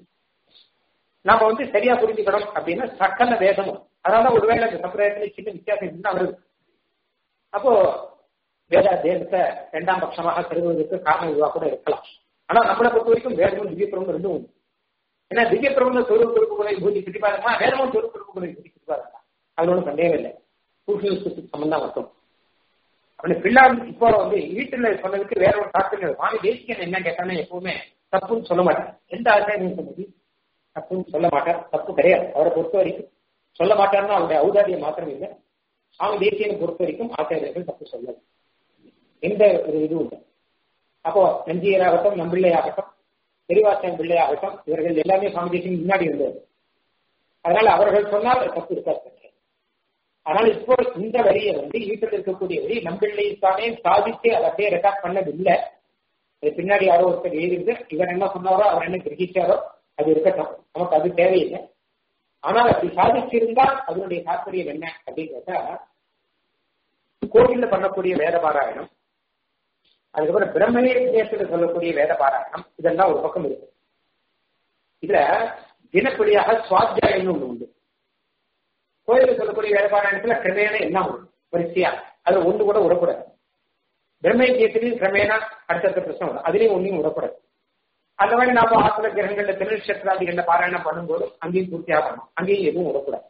நாம வந்து சரியா புரிஞ்சுக்கணும் அப்படின்னா சக்கன வேதமும் அதனால ஒருவேளை இந்த சம்பிரதாயத்துல சின்ன வித்தியாசம் இருந்தா வருது அப்போ வேத தேசத்தை இரண்டாம் பட்சமாக கருதுவதற்கு காரணம் இதுவா கூட இருக்கலாம் ஆனா நம்மளை பொறுத்த வரைக்கும் வேதமும் திவ்ய பிரபந்தம் ரெண்டும் உண்டு ஏன்னா திவ்ய பிரபந்தம் சொருப்பு குறிப்புகளை பூஜை சுற்றி பாருமா வேதமும் சொருப்பு குறிப்புகளை பூஜை சுற்றி பாருங்க அதுல ஒன்றும் சந்தேகம் இல்லை பூஷணத்துக்கு சம்பந்தம் மட்டும் அப்படி பிள்ளார் இப்போ வந்து வீட்டுல சொன்னதுக்கு வேற ஒரு தாக்கம் சுவாமி தேசிகன் என்ன கேட்டானே எப்பவுமே தப்புன்னு சொல்ல மாட்டேன் எந்த ஆச்சாரியம் சொன்னது தப்புன்னு சொல்ல மாட்டார் தப்பு கிடையாது அவரை பொறுத்த வரைக்கும் சொல்ல மாட்டார்னா அவருடைய ஔதாரியம் மாத்திரம் இல்லை சுவாமி தேசியனை பொறுத்த வரைக்கும் ஆச்சாரியர்கள் தப்பு சொல்லல எந்த ஒரு இதுவும் இல்லை அப்போ நஞ்சியராகட்டும் நம்பிள்ளையாகட்டும் பெரிவாசன் பிள்ளையாகட்டும் இவர்கள் எல்லாமே சுவாமி தேசியம் முன்னாடி இருந்தது அதனால அவர்கள் சொன்னால் தப்பு இருக்காது ஆனால் இப்போ இந்த வரியை வந்து ஈட்டில் இருக்கக்கூடிய வரி நம்பிள்ளைத்தானே சாதித்து அதை அப்படியே ரெக்கார்ட் பண்ணது இல்லை அது பின்னாடி யாரோ ஒருத்தர் எழுதிருக்கு இவர் என்ன சொன்னாரோ அவர் என்ன கிரகிச்சாரோ அது இருக்கட்டும் நமக்கு அது தேவையில்லை ஆனால் அப்படி சாதிச்சிருந்தால் அதனுடைய தாற்பயம் என்ன அப்படின்னு கேட்டா கோவில்ல பண்ணக்கூடிய வேத பாராயணம் அதுக்கப்புறம் பிரம்மணே தேசத்துல சொல்லக்கூடிய வேத பாராயணம் இதெல்லாம் ஒரு பக்கம் இருக்கு இதுல தினப்படியாக சுவாத்தியாயம்னு ஒண்ணு உண்டு கோயிலுக்கு சொல்லக்கூடிய வேத பாராயணத்துல கிரமேண எல்லாம் உண்டு வரிசையா அதுல ஒன்று கூட விடக்கூடாது பிரம்மேக்கியத்திலையும் கிரமேணா அடுத்தடுத்த பிரச்சனை வரும் அதுலயும் ஒன்றையும் விடக்கூடாது அந்த மாதிரி நாம ஆசிர கிரகங்கள்ல திருநட்சத்திராதிகள்ல பாராயணம் பண்ணும்போது அங்கேயும் பூர்த்தியாக பண்ணணும் அங்கேயும் எதுவும் விடக்கூடாது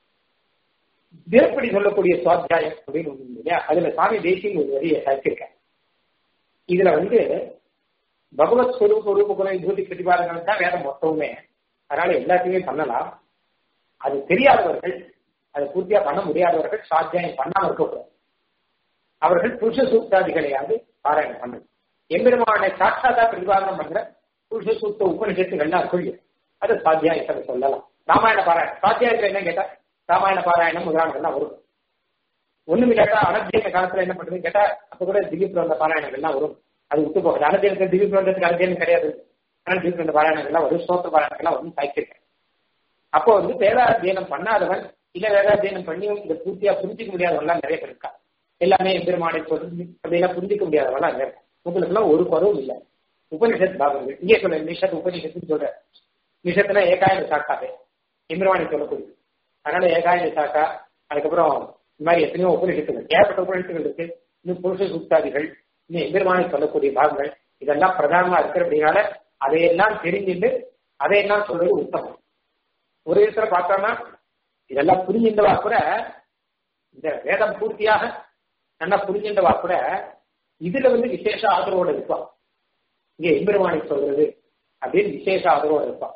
தினப்படி சொல்லக்கூடிய சுவாத்தியாயம் அப்படின்னு ஒண்ணு இல்லையா அதுல சாமி தேசியம் ஒரு வரியை சேர்த்திருக்கேன் இதுல வந்து பகவத் ஸ்வரூப ரூப குண விபூதி பிரதிபாதங்கள் தான் வேதம் மொத்தமுமே அதனால எல்லாத்தையுமே பண்ணலாம் அது தெரியாதவர்கள் அதை பூர்த்தியா பண்ண முடியாதவர்கள் சாத்தியாயம் பண்ணாம இருக்கக்கூடாது அவர்கள் புருஷ சூக்தாதிகளையாவது பாராயணம் பண்ணணும் எம்பெருமான சாட்சாத்தா பிரதிபாதனம் பண்ற புருஷ சூக்த உபனிஷத்துகள்லாம் சொல்லி அது சாத்தியாயத்தை சொல்லலாம் ராமாயண பாராயணம் சாத்தியாயத்துல என்ன கேட்டா ராமாயண பாராயணம் முதலானதெல்லாம் வரும் ஒண்ணும் இல்லாட்டா அனத்தியன காலத்துல என்ன பண்றது கேட்டா அப்ப கூட திலீப் வந்த பாராயணங்கள்லாம் வரும் அது விட்டு போகுது அனத்தியனுக்கு திலீப் வந்ததுக்கு அனத்தியனம் கிடையாது ஆனால் திலீப் வந்த பாராயணங்கள்லாம் வரும் ஸ்தோத்திர பாராயணங்கள்லாம் வரும் சாய்ச்சிருக்கேன் அப்போ வந்து வேதாத்தியனம் பண்ணாதவன் இல்ல வேதாத்தியனம் பண்ணியும் இந்த பூர்த்தியா புரிஞ்சிக்க முடியாதவன்லாம் நிறைய பேர் இருக்கா எல்லாமே எம்பெருமானை சொல்லி அப்படியெல்லாம் புரிஞ்சிக்க முடியாதவன்லாம் நிறைய உங்களுக்கு எல்லாம் ஒரு குறவும் இல்லை உபனிஷத் பாகங்கள் இங்கே சொல்ல நிஷத் உபனிஷத்துன்னு சொல்ற நிஷத்துல ஏகாயன சாக்காதே எம்பெருமானை சொல்லக்கூடிய அதனால ஏகாயன சாக்கா அதுக்கப்புறம் இந்த மாதிரி எத்தனையோ உபனிஷத்துகள் ஏகப்பட்ட உபனிஷத்துகள் இருக்கு இன்னும் புருஷ சுத்தாதிகள் இன்னும் எம்பெருமானை சொல்லக்கூடிய பாகங்கள் இதெல்லாம் பிரதானமா இருக்கிறபடினால அதையெல்லாம் தெரிஞ்சுட்டு அதையெல்லாம் சொல்றது உத்தமம் ஒரு விதத்துல பார்த்தோம்னா இதெல்லாம் புரிஞ்சின்றவா கூட இந்த வேதம் பூர்த்தியாக நல்லா புரிஞ்சின்றவா கூட இதுல வந்து விசேஷ ஆதரவோட இருப்பான் இங்க எம்பெருமானை சொல்றது அப்படின்னு விசேஷ ஆதரவோட இருப்பான்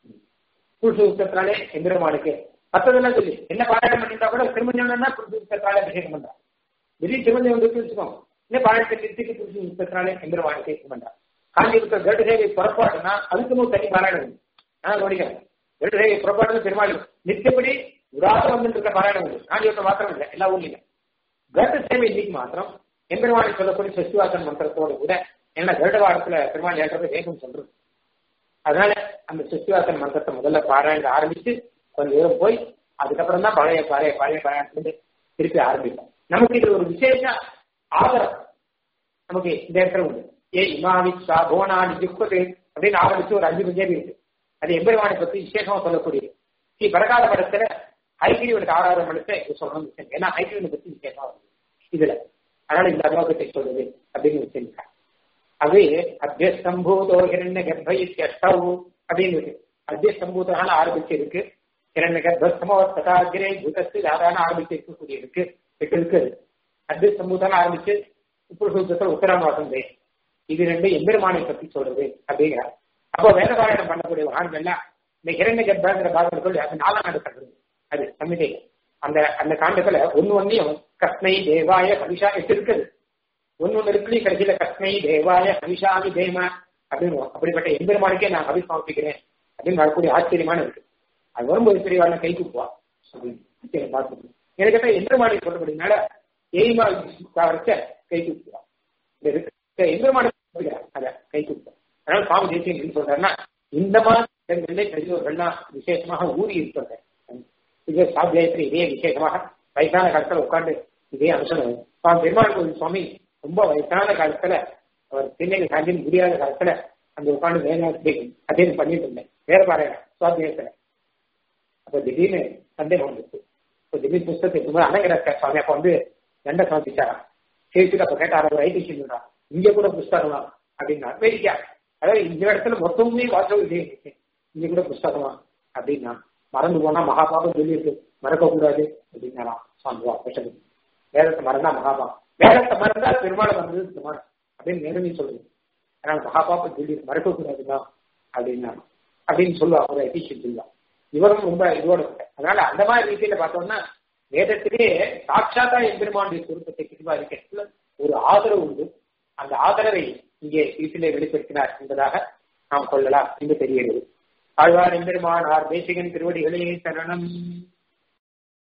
புருஷ உத்தத்தினாலே எம்பெருமானுக்கு மற்றதெல்லாம் சொல்லி என்ன பாராயணம் பண்ணிட்டா கூட திருமஞ்சம்னா புருஷ உத்தத்தினாலே அபிஷேகம் பண்றான் திடீர் திருமஞ்சம் வந்து வச்சுக்கோங்க இன்னும் பாராயணத்தை நிறுத்திட்டு புருஷ உத்தத்தினாலே எம்பெருமானுக்கு அபிஷேகம் பண்றான் காஞ்சிபுரத்தில் கருட சேவை புறப்பாடுனா அதுக்குன்னு தனி பாராயணம் ஆனா கவனிக்கிறேன் கருட சேவை புறப்பாடு பெருமாள் நித்தியப்படி உதாரணம் வந்து இருக்க பாராயணம் உண்டு காஞ்சிபுரத்தில் மாத்திரம் இல்லை எல்லா ஊர்லயும் கருட சேவை இன்னைக்கு மாத்திரம் எம்பெருமானை சொல்லக்கூடிய சசிவாசன் மந்திரத்தோடு கூட ஏன்னா கருடவாரத்துல பெருமாள் ஏற்றது வேகம் சொல்றது அதனால அந்த சசிவாசன் மந்திரத்தை முதல்ல பாராயணம் ஆரம்பிச்சு கொஞ்சம் தூரம் போய் அதுக்கப்புறம் தான் பழைய பழைய பழைய பாராயணத்துல திருப்பி ஆரம்பிப்போம் நமக்கு இது ஒரு விசேஷ ஆதரம் நமக்கு இந்த இடத்துல உண்டு ஏ இமாவிச்சா போனானி ஜிப்பது அப்படின்னு ஆரம்பிச்சு ஒரு அஞ்சு பஞ்சேரி இருக்கு அது எம்பெருமானை பத்தி விசேஷமா சொல்லக்கூடியது ஸ்ரீ பரகால படத்துல ஐகிரிவனுக்கு ஆறாயிரம் மடத்தை சொல்லணும் ஏன்னா ஐகிரிவனை பத்தி விசேஷமா வருது இதுல அதனால இந்த அலோகத்தை சொல்றது அப்படின்னு வச்சிருக்காங்க அது அத்தியஸ்தம்பூதோ ஹிரண்ய கர்ப்ப இத்தியஷ்டவு அப்படின்னு இருக்கு அத்தியஸ்தம்பூதான ஆரம்பிச்சு இருக்கு ஹிரண்ய கர்ப்பமோ ததாகிரே பூதத்து தாரான ஆரம்பிச்சு இருக்கக்கூடிய இருக்கு எட்டு இருக்கு அத்தியஸ்தம்பூதான ஆரம்பிச்சு உப்புசூத்திரத்தில் உத்தராமாசம் இது ரெண்டு எம்பெருமானை பத்தி சொல்றது அப்படிங்கிறார் அப்போ வேதபாராயணம் பண்ணக்கூடிய ஆண்கள்லாம் இந்த ஹிரண்ய கர்ப்பங்கிற பாகத்தில் அது நாலாம் நாடு கட்டுறது அது சம்மிதை அந்த அந்த காண்டத்துல ஒன்னு ஒன்னையும் கஸ்மை தேவாய கவிஷா எட்டு இருக்குது ஒன்னு ஒன்னு இருக்கு கடைசியில கஸ்மை தேவாய கவிஷாமி தேம அப்படின்னு அப்படிப்பட்ட எம்பெருமானுக்கே நான் கவி சமர்ப்பிக்கிறேன் அப்படின்னு வரக்கூடிய ஆச்சரியமான இருக்கு அது வரும்போது பெரியவாள் கை கூப்புவா அப்படின்னு பார்த்து எனக்கு கேட்டா எம்பெருமானை சொல்றபடினால எய்மா வச்ச கை கூப்புவா இந்த எம்பெருமானை அத கை கூப்புவா அதனால சுவாமி தேசியம் என்ன சொல்றாருன்னா இந்த மாதிரி இடங்களிலே பெரியவர்கள்லாம் விசேஷமாக ஊறி இருக்கிறார் இது சாத்தியத்திரி இதே விசேஷமாக வயசான காலத்துல உட்காந்து இதே அம்சம் சுவாமி பெருமாள் கோவில் சுவாமி ரொம்ப வயசான காலத்துல அவர் திண்ணையில் காஞ்சி முடியாத காலத்துல அந்த உட்காந்து வேதாந்தி அதையும் பண்ணிட்டு இருந்தேன் வேற பாருங்க சுவாத்தியத்துல அப்ப திடீர்னு சந்தேகம் வந்துச்சு இப்போ திடீர் புஸ்தகத்தை இருக்கும்போது அனகர சுவாமி அப்ப வந்து தண்ட சமர்ப்பிச்சாரா சேர்த்துட்டு அப்ப கேட்டார் அவர் ஐடி சொல்லுறா இங்க கூட புஸ்தகமா அப்படின்னா வேடிக்கை அதாவது இந்த இடத்துல மொத்தமுமே வாசல் இதே இங்க கூட புஸ்தகமா அப்படின்னா மறந்து போனா மகாபாபம் சொல்லி இருக்கு மறக்க கூடாது அப்படின்னாலாம் சுவாமி அப்படி வேதத்தை மறந்தா மகாபாபம் வேதத்தை மறந்தா பெருமாளை வந்தது பெருமாள் அப்படின்னு நேரமே சொல்லுது அதனால மகாபாபம் சொல்லி மறக்க கூடாதுதான் அப்படின்னா அப்படின்னு சொல்லுவா ஒரு எபிஷியன் சொல்லுவா இவரும் ரொம்ப இதோட அதனால அந்த மாதிரி ரீதியில பார்த்தோம்னா வேதத்திலே சாட்சாத்தா எம்பெருமானுடைய சுருக்கத்தை பிரதிபாதிக்க ஒரு ஆதரவு உண்டு அந்த ஆதரவை இங்கே வீட்டிலே வெளிப்படுத்தினார் என்பதாக நாம் கொள்ளலாம் என்று தெரிகிறது ஆழ்வார் எம்பெருமானார் தேசிகன் திருவடிகளே சரணம்